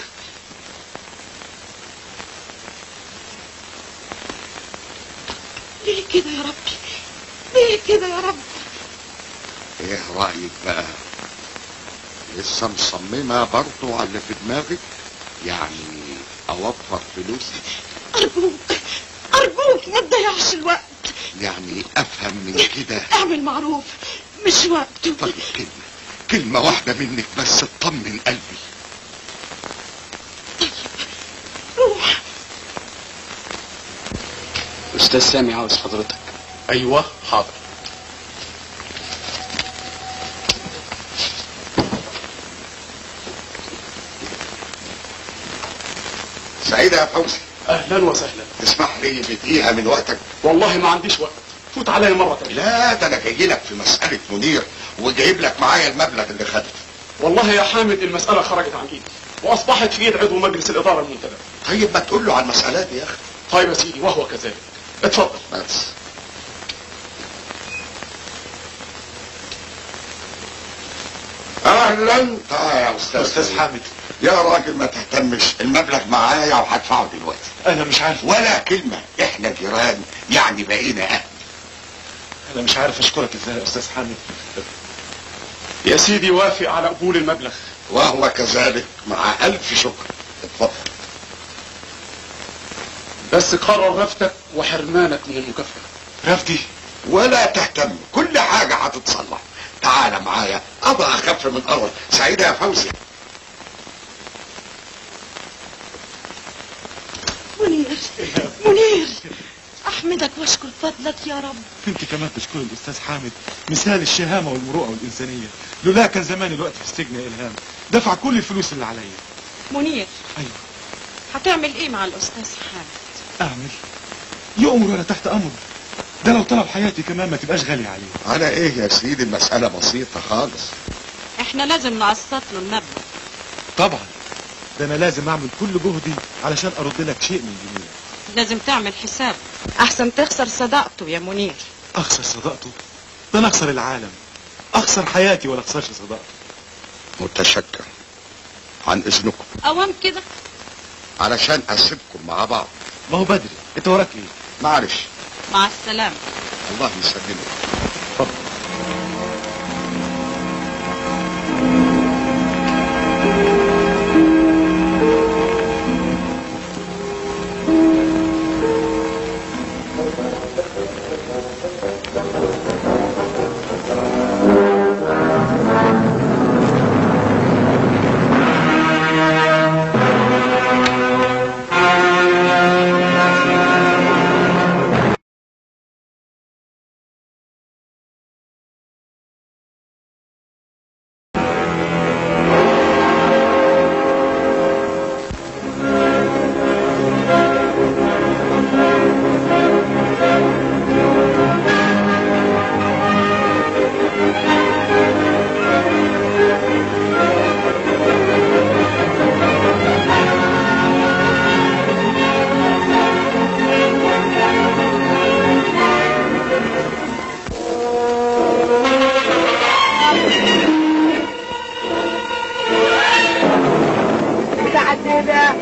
ليه كده يا ربي ليه كده يا رب ايه رأيك بقى لسه مصممة برضو على اللي في دماغك يعني اوفر فلوسي ارجوك ارجوك ما تضيعش الوقت يعني افهم من كده اعمل معروف مش وقته طيب كلمة كلمة واحدة منك بس تطمن قلبي روح استاذ سامي عاوز حضرتك ايوه حاضر سعيدة يا فوزي اهلا وسهلا تسمح لي بدقيقة من وقتك والله ما عنديش وقت فوت عليا مرة تانية لا ده انا جاي لك في مسألة منير وجايب لك معايا المبلغ اللي خدته والله يا حامد المسألة خرجت عن ايدي واصبحت في ايد عضو مجلس الادارة المنتدب طيب ما تقول له على المسألة دي يا اخي طيب يا سيدي وهو كذلك اتفضل بس اهلا تعال يا استاذ أستاذ حامد. يا راجل ما تهتمش المبلغ معايا وهدفعه دلوقتي انا مش عارف ولا كلمة احنا جيران يعني بقينا اهل انا مش عارف اشكرك ازاي يا استاذ حامد يا سيدي وافق على قبول المبلغ وهو كذلك مع الف شكر اتفضل بس قرر رفضك وحرمانك من المكافأة رفدي ولا تهتم كل حاجة هتتصلح تعال معايا أضع أخف من أول سعيدة يا فوزي منير منير احمدك واشكر فضلك يا رب انت كمان تشكر الاستاذ حامد مثال الشهامه والمروءه والانسانيه لولا كان زمان الوقت في السجن يا الهام دفع كل الفلوس اللي عليا منير ايوه هتعمل ايه مع الاستاذ حامد اعمل يؤمر ولا تحت امر ده لو طلب حياتي كمان ما تبقاش غالية عليه على ايه يا سيدي المسألة بسيطة خالص احنا لازم نقسط له المبلغ طبعا ده انا لازم اعمل كل جهدي علشان ارد لك شيء من جميلك لازم تعمل حساب احسن تخسر صداقته يا منير اخسر صداقته ده انا اخسر العالم اخسر حياتي ولا اخسرش صداقته متشكر عن اذنكم اوام كده علشان اسيبكم مع بعض ما هو بدري انت وراك ايه معلش مع السلامة الله يسلمك متعددة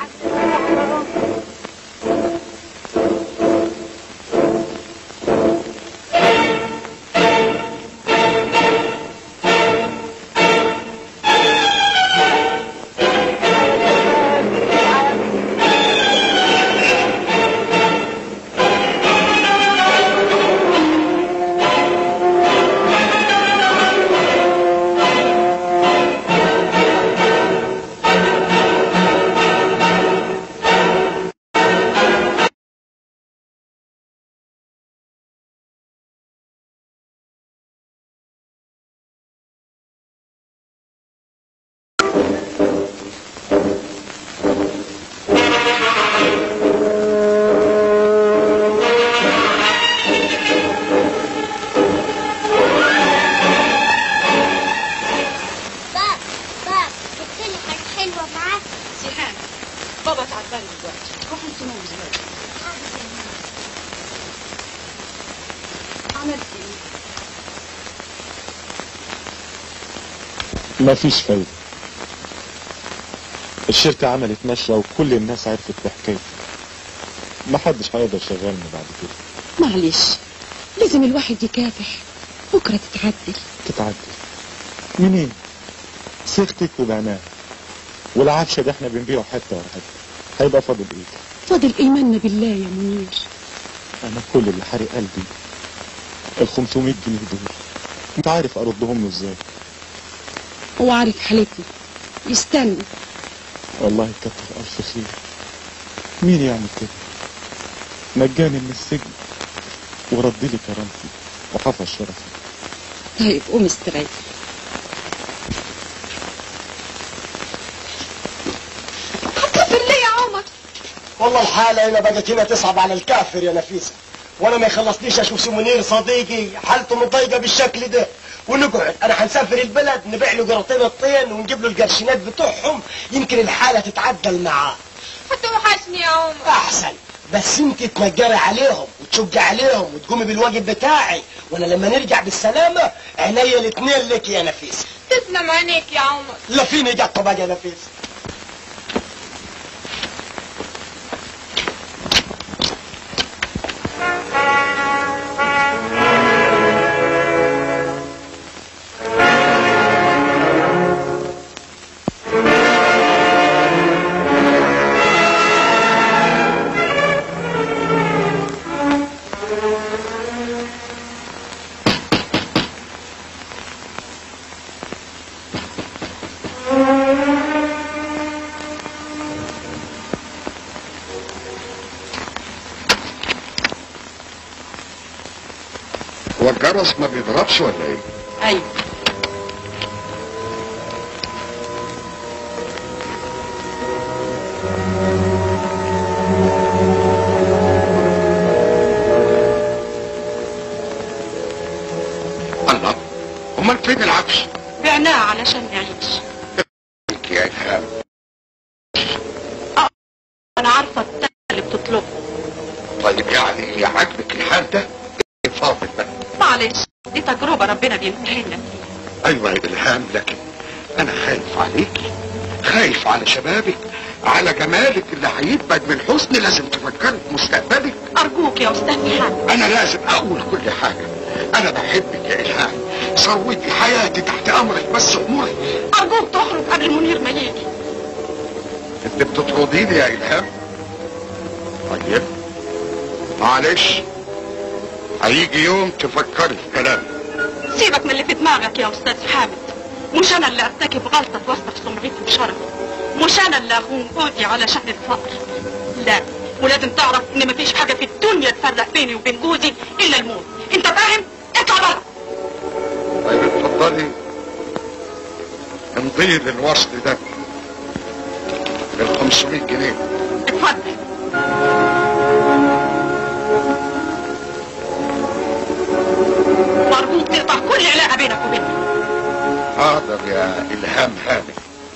باب باب جبت لي حاجة حلوة معاك سيحان بابا تعبان دلوقتي روح انت نوم دلوقتي عملت ايه؟ ما فيش فايدة الشركة عملت نشرة وكل الناس عرفت بحكايتي ما حدش هيقدر يشغلني بعد كده معلش لازم الواحد يكافح بكرة تتعدل تتعدل منين صيغتك وبعناها والعفشة ده احنا بنبيعه حتة ورا حتة هيبقى فاضل ايه فاضل ايماننا بالله يا منير انا كل اللي حرق قلبي ال 500 جنيه دول انت عارف اردهم له ازاي هو عارف حالتنا يستنى والله كتر الف خير مين يعمل كده نجاني من السجن ورد لي كرامتي وحفظ شرفي طيب قوم استريح هتسافر ليه يا عمر والله الحالة هنا بقت هنا تصعب على الكافر يا نفيسة وانا ما يخلصنيش اشوف سي منير صديقي حالته مضايقة بالشكل ده ونقعد انا هنسافر البلد نبيع له قراطين الطين ونجيب له القرشينات بتوعهم يمكن الحالة تتعدل معاه هتوحشني يا عمر احسن بس انت تنجري عليهم وتشجي عليهم وتقومي بالواجب بتاعي وانا لما نرجع بالسلامة عينيا الاتنين لك يا نفيسة تسلم عينيك يا عمر لا فيني جطة بقى يا نفيسة هو الجرس ما بيضربش ولا ايه ايوه الله امال فين العفش بعناه علشان نعيش يا الهام انا عارفه التاني اللي بتطلبه طيب يعني عاجبك الحال ده إيه فاضل بقى معلش دي تجربه ربنا بيمتحننا فيها ايوه يا الهام لكن انا خايف عليكي خايف على شبابك على جمالك اللي هيبعد من حسن لازم تفكري في مستقبلك ارجوك يا استاذ محمد انا لازم اقول كل حاجه انا بحبك يا الهام ثروتي حياتي تحت امرك بس اموري ارجوك تخرج قبل منير ما يجي انت بتطرديني يا الهام طيب معلش هيجي يوم تفكري في كلامي سيبك من اللي في دماغك يا استاذ حامد مش انا اللي ارتكب غلطه توسخ سمعتي وشرفي مش انا اللي اخون جوزي علشان الفقر لا ولازم تعرف ان مفيش حاجه في الدنيا تفرق بيني وبين جوزي الا الموت انت فاهم اطلع بره طيب اتفضلي امضي لي الوصل ده ال 500 جنيه اتفضل وارجوك تقطع كل علاقه بينك وبيني حاضر يا الهام هاني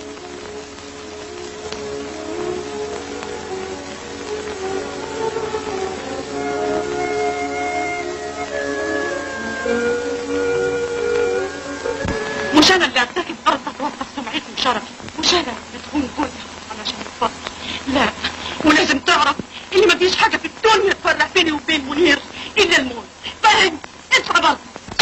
مش انا اللي ارتكب غلطه توسخ سمعتي وشرفي مش انا اللي تكون جوزي علشان الفقر لا ولازم تعرف ان مفيش حاجه في الدنيا تفرق بيني وبين منير الا الموت فاهم اطلع بره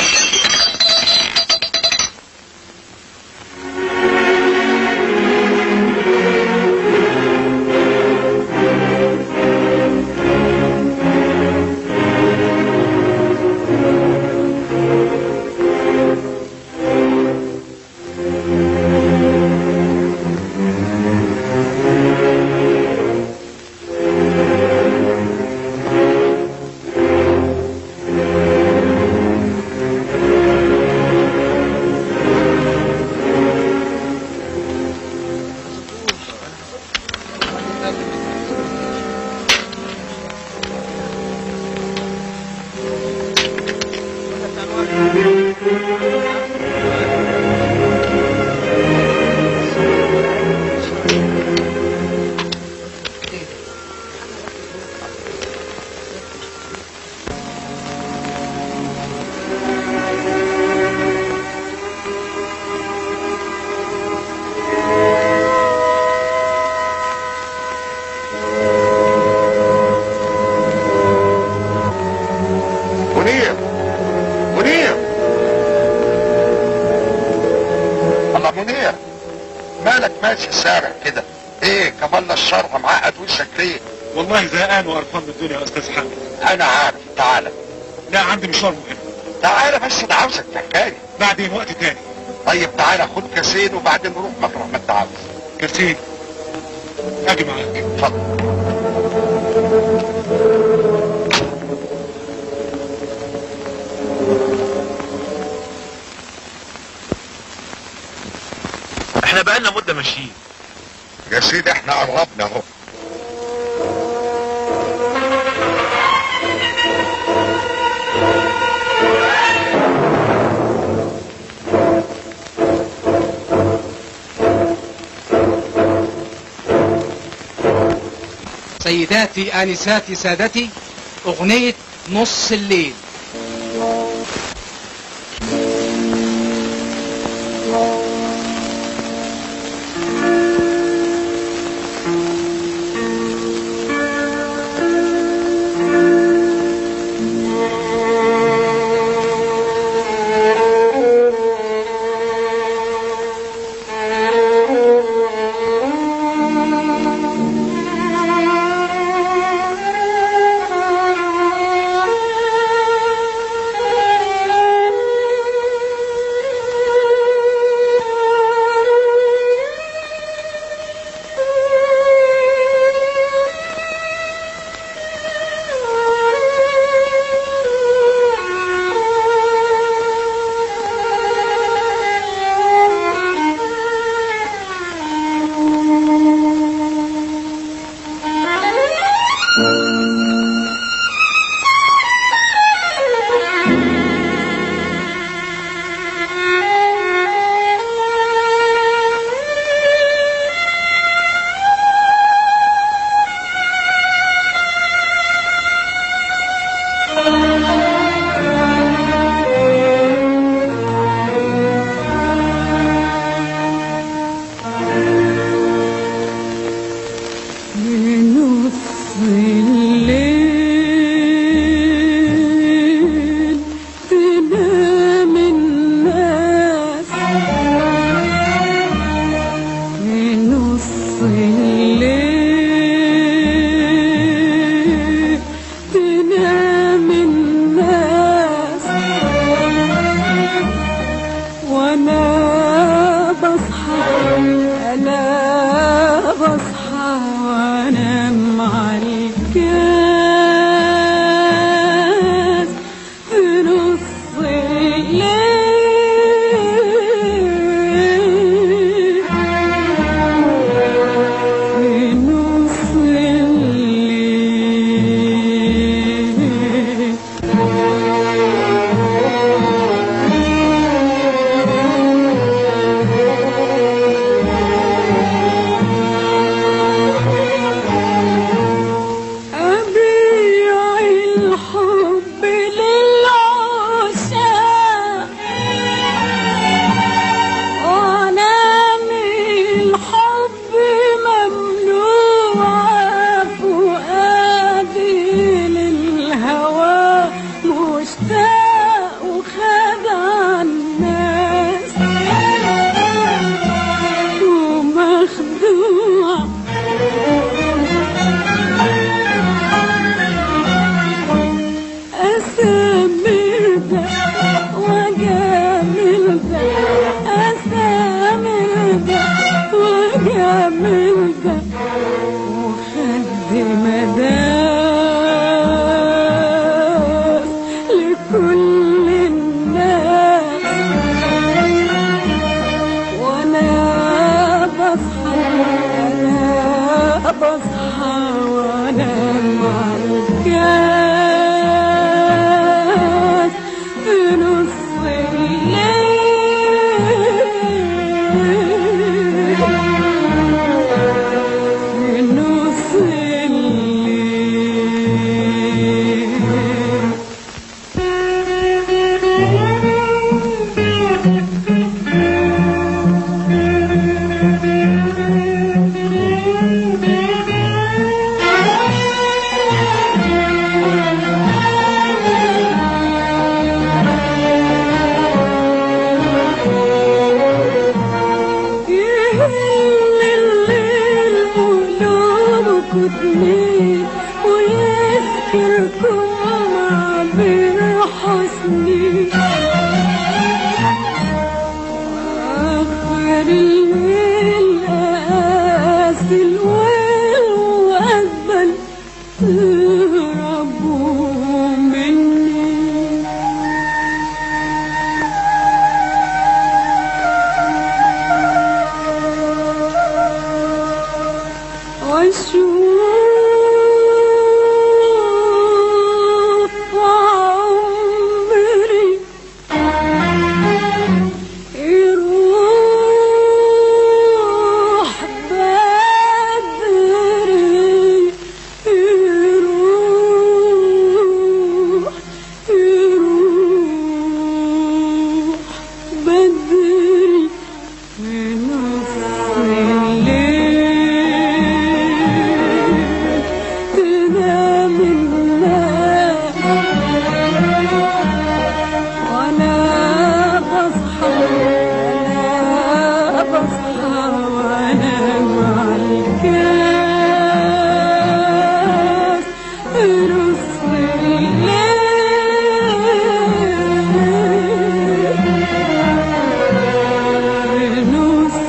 منير منير الله منير مالك ماشي الشارع كده ايه كمال الشر معقد وشك ليه والله زهقان وقرفان من الدنيا يا استاذ حامد انا عارف تعالى لا عندي مشوار مهم تعالى بس انا عاوزك في حكايه بعدين وقت تاني طيب تعالى خد كاسين وبعدين نروح مطرح ما انت عاوز كاسين اجي معاك اتفضل احنا بقالنا مدة ماشيين يا سيدي احنا قربنا اهو سيداتي آنساتي سادتي أغنية نص الليل Thank you. الليل تنام الناس وانا بصحى انا بصحى وانام على الكاس في نص الليل في نص الليل أبيع الحب للعشاق وأنام الحب ممنوع فؤادي للهوى مشتاق وخدع الناس ومخدوع أسامر ده وجامل ده أسامر ده وجامل ده وخد مداس لكل الناس وانا بصحى انا بصحى وانا مع الكاس في نص الليل في نص الليل يهل الليل قلوبكم اتنين ويذكركم عبر حسني آخر الليل قاسي الويل وأقبل تهربوا مني واشوف عمري يروح بدري يروح يروح بدري في نص الليل تنام الناس وانا بصحى انا بصحى وانا مع الكاس في نص الليل في نص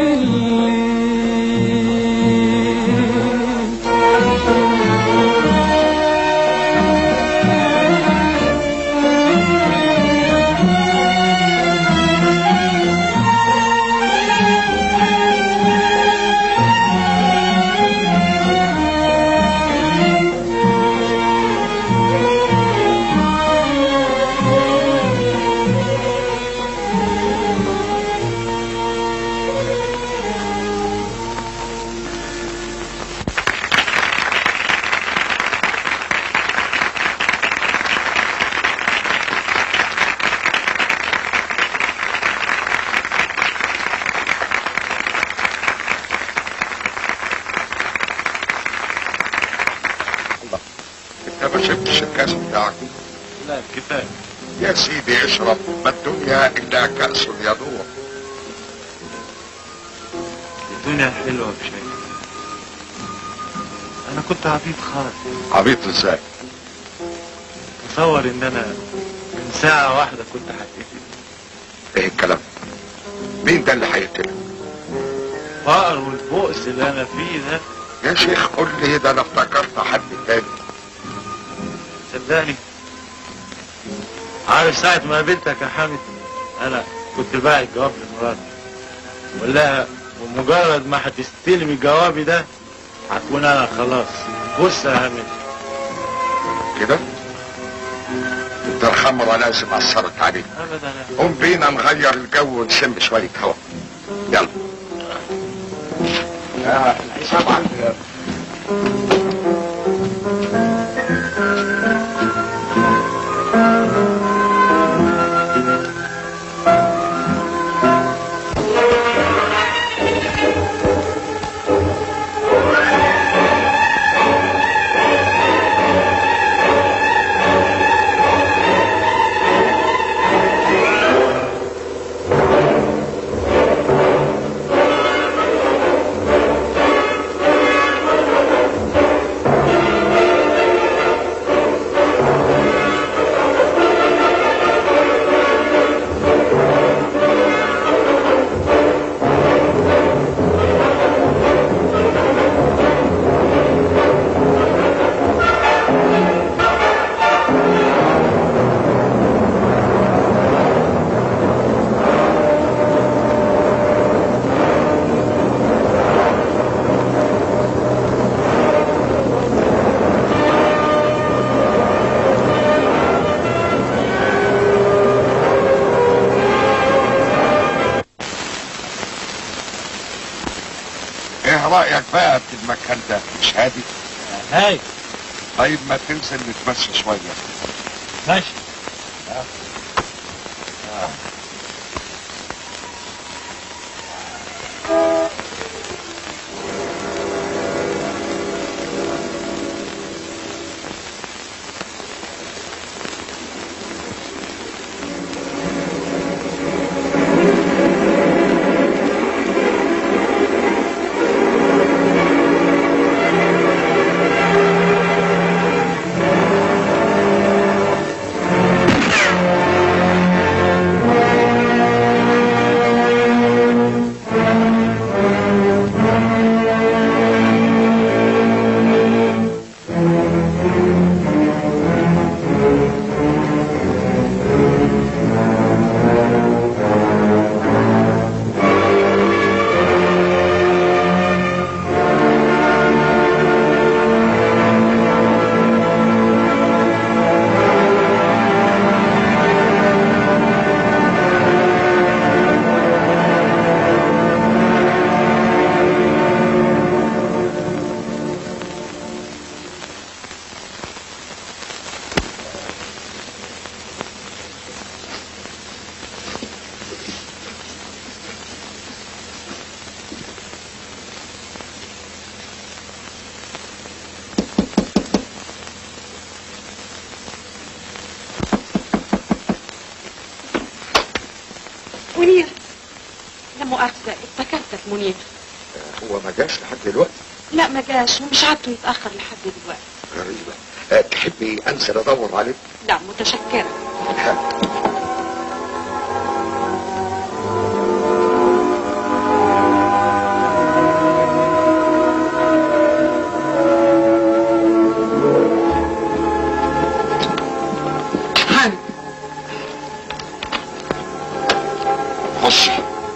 انت ما شربتش الكاس بتاعكم لا كفايه يا سيدي اشرب ما الدنيا الا كأس يدور الدنيا حلوة بشكل انا كنت عبيط خالص عبيط ازاي تصور ان انا من ساعة واحدة كنت هتقتل ايه الكلام مين ده اللي هيقتلك الفقر والبؤس اللي انا فيه ده يا شيخ قول لي ده انا افتكرت حد تاني صدقني عارف ساعة ما قابلتك يا حامد انا كنت باعت جواب لمراتي بقول لها بمجرد ما هتستلمي جوابي ده هكون انا خلاص بص يا حامد كده انت الخمر وانا اسف اثرت عليك ابدا يا قوم بينا نغير الجو ونشم شوية هوا يلا آه، طبعا ايه رأيك بقى في المكان ده مش هادي هاي طيب ما تنزل نتمشى شوية ماشي منير لا مؤاخذة افتكرتك منير هو ما جاش لحد دلوقتي لا ما جاش ومش عادته يتأخر لحد دلوقتي غريبة أه تحبي انزل ادور عليه لا متشكرة حامد خشي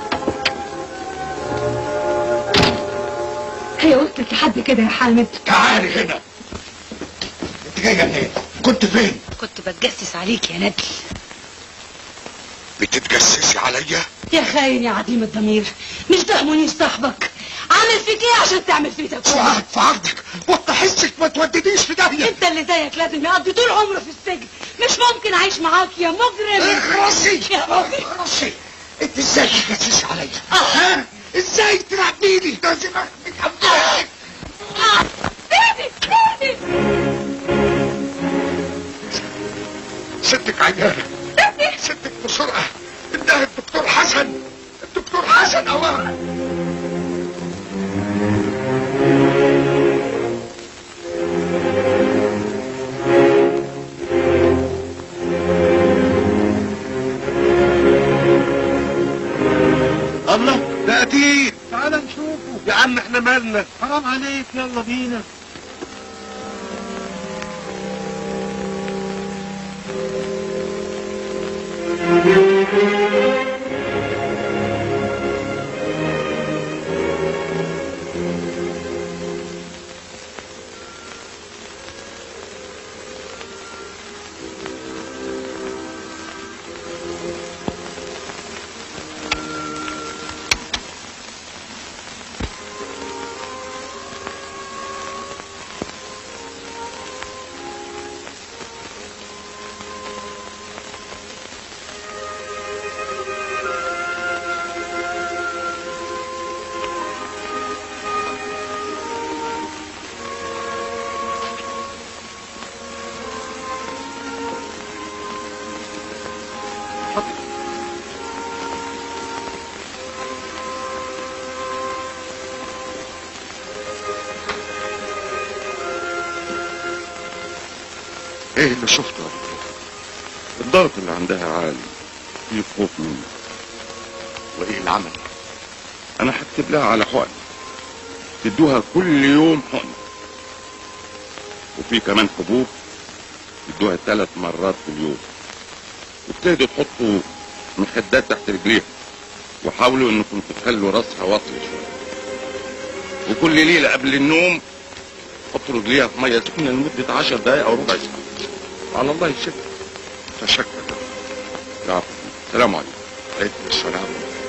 هي وصلت لحد كده يا حامد تعالي هنا انت جايه منين كنت فين كنت بتجسس عليك يا ندل بتتجسسي عليا يا خاين يا عديم الضمير مش ده منير صاحبك عامل فيك ايه عشان تعمل فيه ده كله سعاد في عرضك وتحسك ما تودينيش في داهيه انت اللي زيك لازم يقضي طول عمره في السجن مش ممكن اعيش معاك يا مجرم اخرسي يا مجرم اخرسي انت ازاي تجسسي عليا ها ازاي تلعبيني لازم اخدك حبيبتك ايدي ايدي ستك عيانه ستك بسرعه انتهى الدكتور حسن الدكتور حسن اوام يا عم احنا مالنا حرام عليك يلا بينا ايه اللي شفته يا دكتور؟ الضغط اللي عندها عالي في خوف منه وايه العمل انا هكتب لها على حقن تدوها كل يوم حقن وفي كمان حبوب تدوها ثلاث مرات في اليوم وابتدوا تحطوا مخدات تحت رجليها وحاولوا انكم تخلوا راسها واطي شويه وكل ليله قبل النوم حطوا رجليها في ميه سخنه لمده 10 دقائق او ربع ساعه وعلى الله يشفى فشكرا لا السلام عليكم عليكم السلام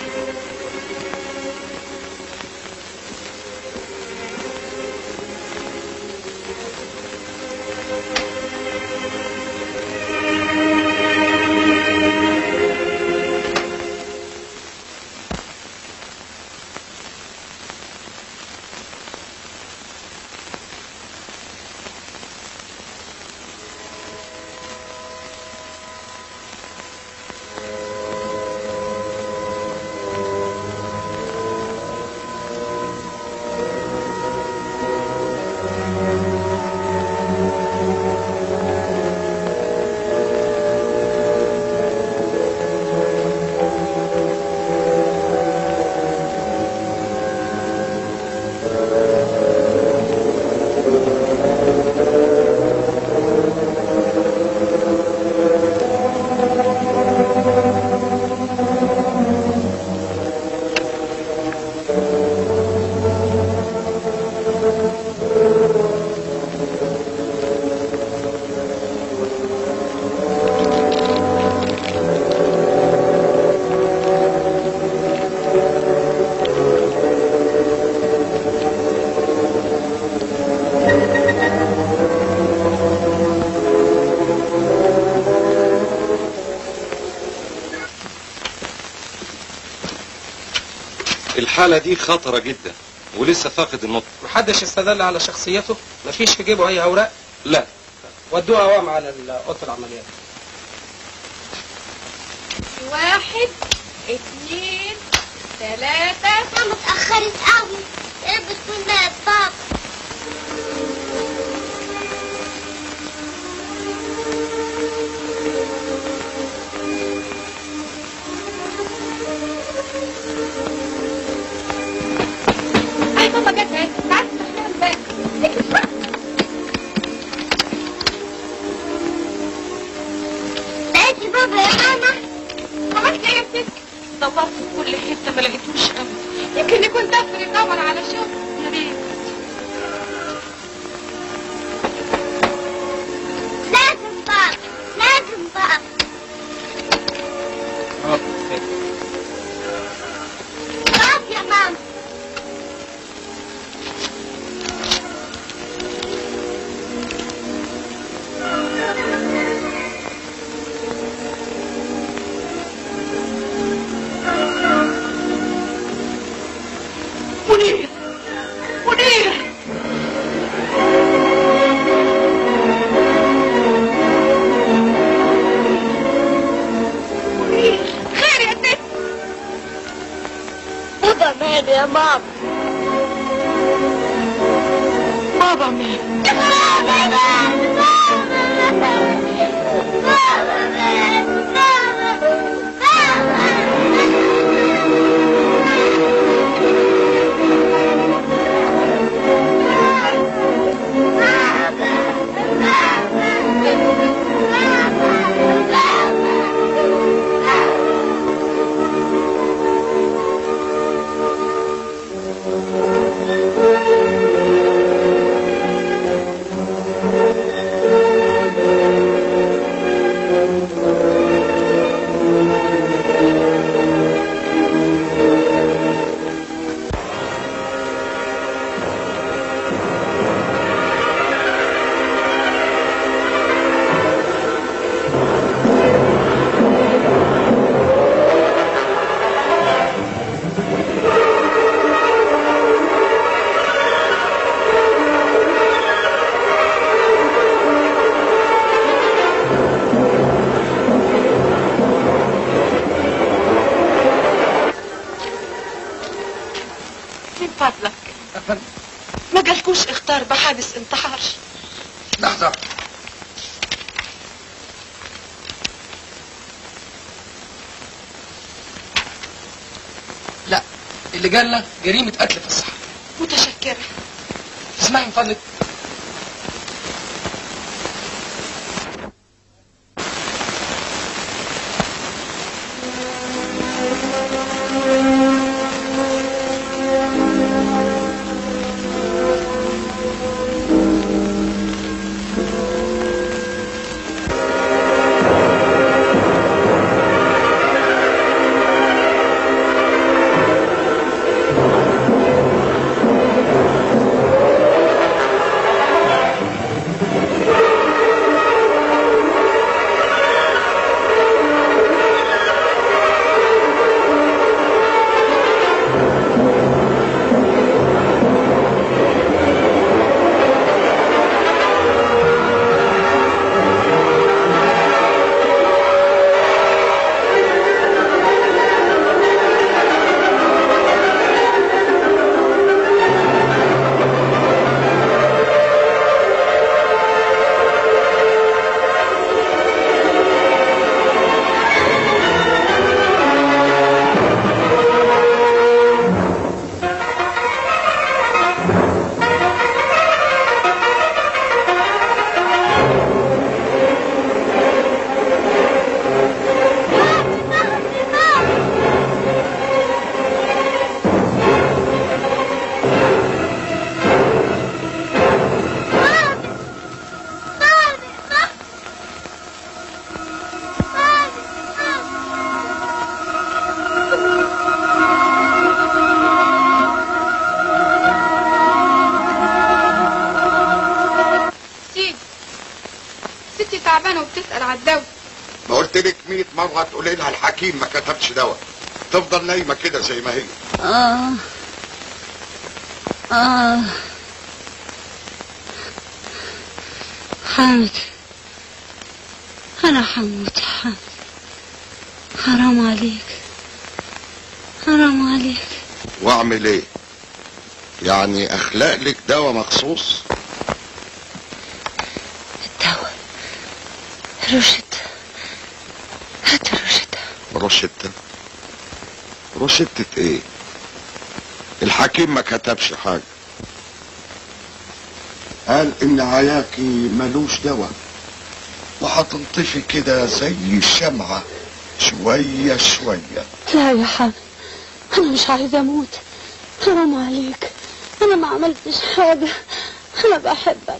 الحالة دي خطرة جدا ولسه فاقد النطق محدش استدل على شخصيته مفيش في جيبه اي اوراق لا ودوها وام على ال- اوضه العمليات واحد اتنين تلاتة ماما اتأخرت قوي يا رب تكون بقت بابا اي ماما جت اهي تعالي افتح لها الباب اجري بسرعة لقيتي بابا يا ماما عملت ايه يا ست دورت في كل حتة ما لقيتوش ابدا يمكن يكون دفتر يدور على شغل يا ريت لازم بابا لازم بابا بابا يا ماما منير منير منير خير يا ست بابا ماله يا ماما بابا مين من فضلك ما قالكوش اختار بحادث انتحار لحظة لا اللي جالنا جريمة قتل في الصحراء متشكرة اسمعي من فضلك سيدي ستي تعبانة وبتسأل على الدواء ما قلت لك 100 مرة تقولي لها الحكيم ما كتبش دواء تفضل نايمة كده زي ما هي آه آه حامد أنا حموت حامد حرام عليك حرام عليك واعمل ايه يعني اخلق لك دواء مخصوص روشت هات روشت روشتة روشتة ايه الحكيم ما كتبش حاجة قال ان عياكي ملوش دواء وهتنطفي كده زي الشمعة شوية شوية لا يا حامد أنا مش عايزة أموت حرام عليك أنا ما عملتش حاجة أنا بحبك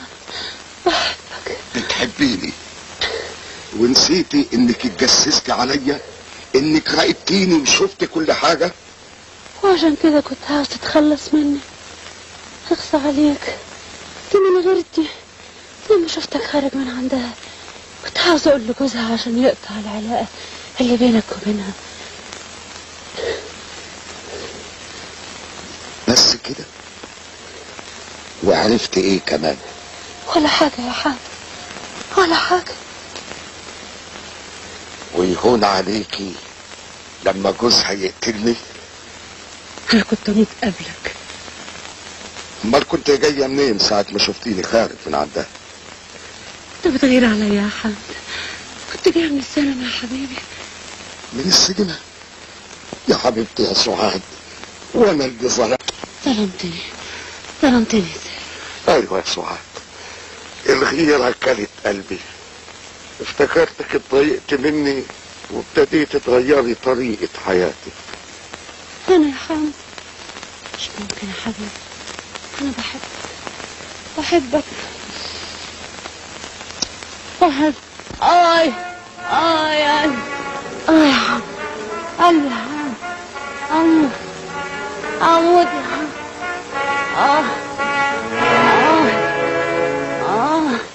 بتحبيني ونسيتي انك اتجسستي عليا انك راقبتيني وشفت كل حاجة وعشان كده كنت عاوز تتخلص مني اخصى عليك دي من غيرتي لما شفتك خارج من عندها كنت عاوز اقول لجوزها عشان يقطع العلاقة اللي بينك وبينها بس كده وعرفت ايه كمان ولا حاجة يا حامد ولا حاجة ويهون عليكي لما جوزها يقتلني أنا كنت أموت قبلك امال كنت جاية منين ساعة ما شفتيني خارج من عندها أنت بتغير عليا يا حامد كنت جاي من السينما يا حبيبي من السينما يا حبيبتي يا سعاد وانا اللي ظلمت ظلمتني ظلمتني ايوه يا سعاد الغيرة كلت قلبي افتكرتك اتضايقت مني وابتديت تغيري طريقة حياتك أنا يا حامد مش ممكن يا حبيبي انا بحبك بحبك بحب اي اي اي اي يا حبيبي قلبي يا حبيبي اموت اموت يا حبيبي اه اه اه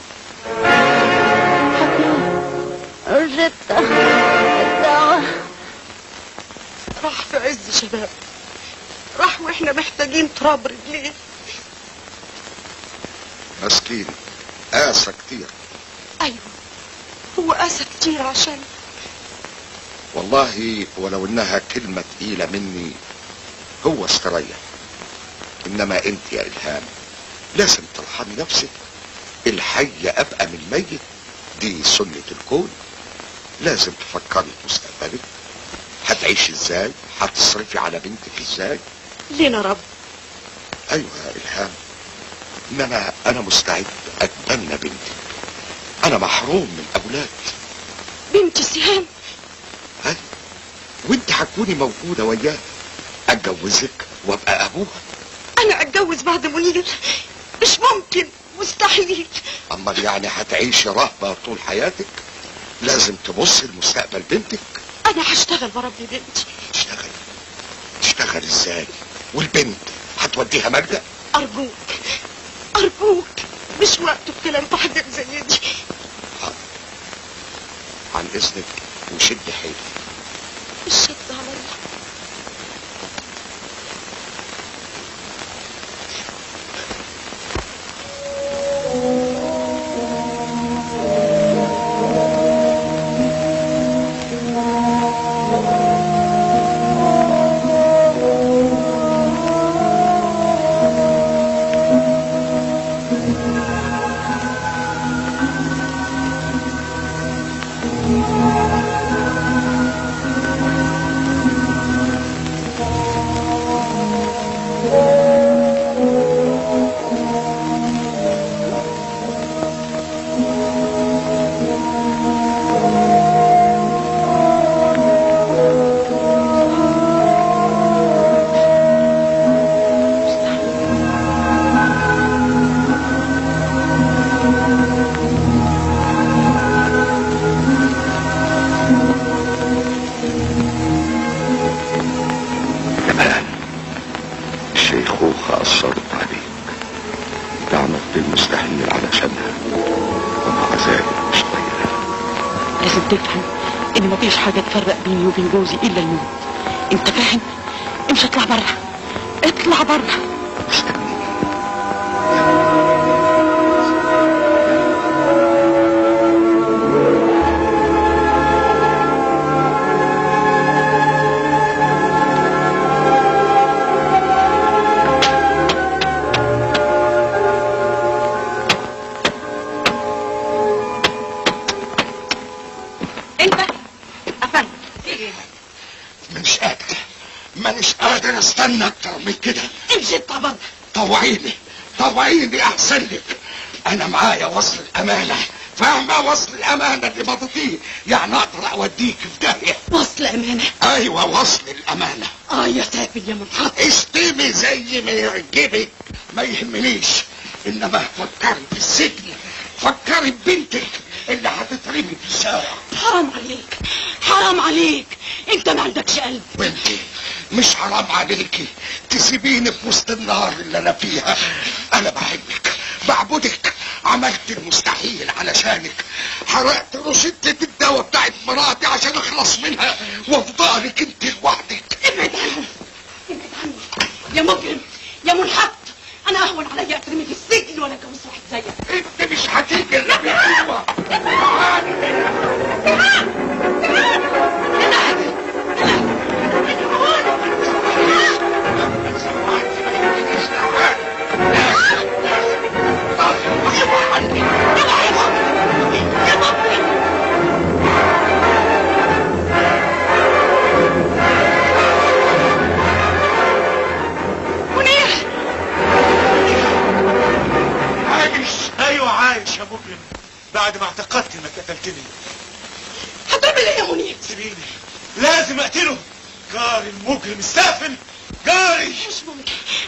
حبيبي الرتة الدواء راح في عز شباب راح واحنا محتاجين تراب رجليه مسكين قاسى كتير ايوه هو قاسى كتير عشان والله ولو انها كلمة تقيلة مني هو استريح انما انت يا الهام لازم ترحمي نفسك الحي ابقى من الميت دي سنة الكون لازم تفكري في مستقبلك هتعيشي ازاي هتصرفي على بنتك ازاي لينا رب ايوه يا الهام انما انا مستعد اتبنى بنتي انا محروم من اولاد بنتي سهام أيوة. وانت هتكوني موجودة وياها اتجوزك وابقى ابوها انا اتجوز بعد منير مش ممكن مستحيل امال يعني هتعيشي رهبة طول حياتك لازم تبص لمستقبل بنتك انا هشتغل بربي بنتي تشتغل تشتغل ازاي والبنت هتوديها مجدة ارجوك ارجوك مش وقت الكلام في حاجات زي دي عن اذنك وشد حيلك الشد عليا كمان الشيخوخة أثرت عليك انت عملت المستحيل علشانها ومع ذلك مش طايقها لازم تفهم ان مفيش حاجه تفرق بيني وبين جوزي الا الموت انت فاهم امشي اطلع بره اطلع بره انت افندم في ايه مش قادر مانيش قادر استنى اكتر من كده امشي اطلع بره طوعيني طوعيني احسن لك انا معايا وصل الامانه فاهمه وصل الامانه اللي مضيتيه يعني اقدر اوديك في داهيه وصل امانه ايوه وصل الامانه اه يا سافل يا منحط اشتمي زي ما يعجبك ما يهمنيش انما فكري في السجن فكري ببنتك اللي هتترمي في الشارع حرام عليك حرام عليك انت ما عندكش قلب بنتي مش حرام عليكي تسيبيني في وسط النار اللي انا فيها انا بحبك بعبدك عملت المستحيل علشانك حرقت روشتة الدواء بتاعت مراتي عشان اخلص منها وافضلك انت لوحدك ابعد عني ابعد عني يا مجرم يا منحط انا اهون عليا اترمي في السجن ولا اتجوز واحد زيك انت مش هتيجي الا بالقوه تعالي هنا. منير عايش ايوه عايش يا مجرم بعد ما اعتقدت انك قتلتني هتعمل ايه يا منير سيبيني لازم اقتله جاري المجرم السافل جاري مش ممكن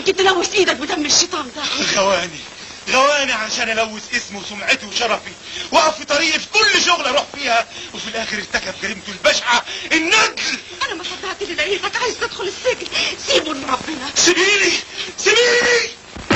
ممكن تلوث ايدك بدم الشيطان ده غواني غواني عشان الوث اسمي وسمعتي وشرفي واقف في طريقي في كل شغل اروح فيها وفي الاخر ارتكب جريمته البشعه النجل انا ما صدقت اللي لقيتك عايز تدخل السجن سيبه لربنا سيبيني سيبيني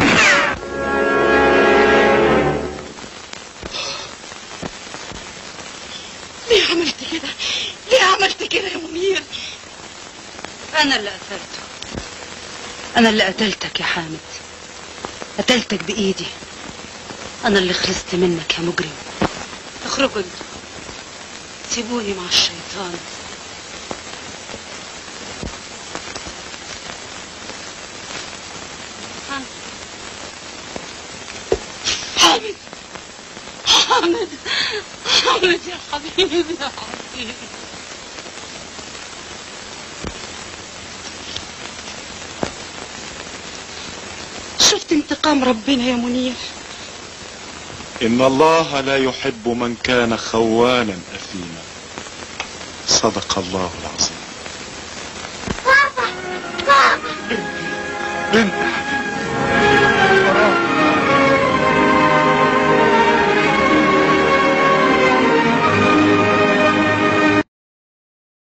ليه عملت كده ليه عملت كده يا منير انا اللي قتلته انا اللي قتلتك يا حامد قتلتك بايدي انا اللي خلصت منك يا مجرم اخرجوا انتوا سيبوني مع الشيطان حامد حامد حامد يا حبيبي يا حبيبي شفت انتقام ربنا يا منير إن الله لا يحب من كان خوانا أثيما صدق الله العظيم بابا بابا بنت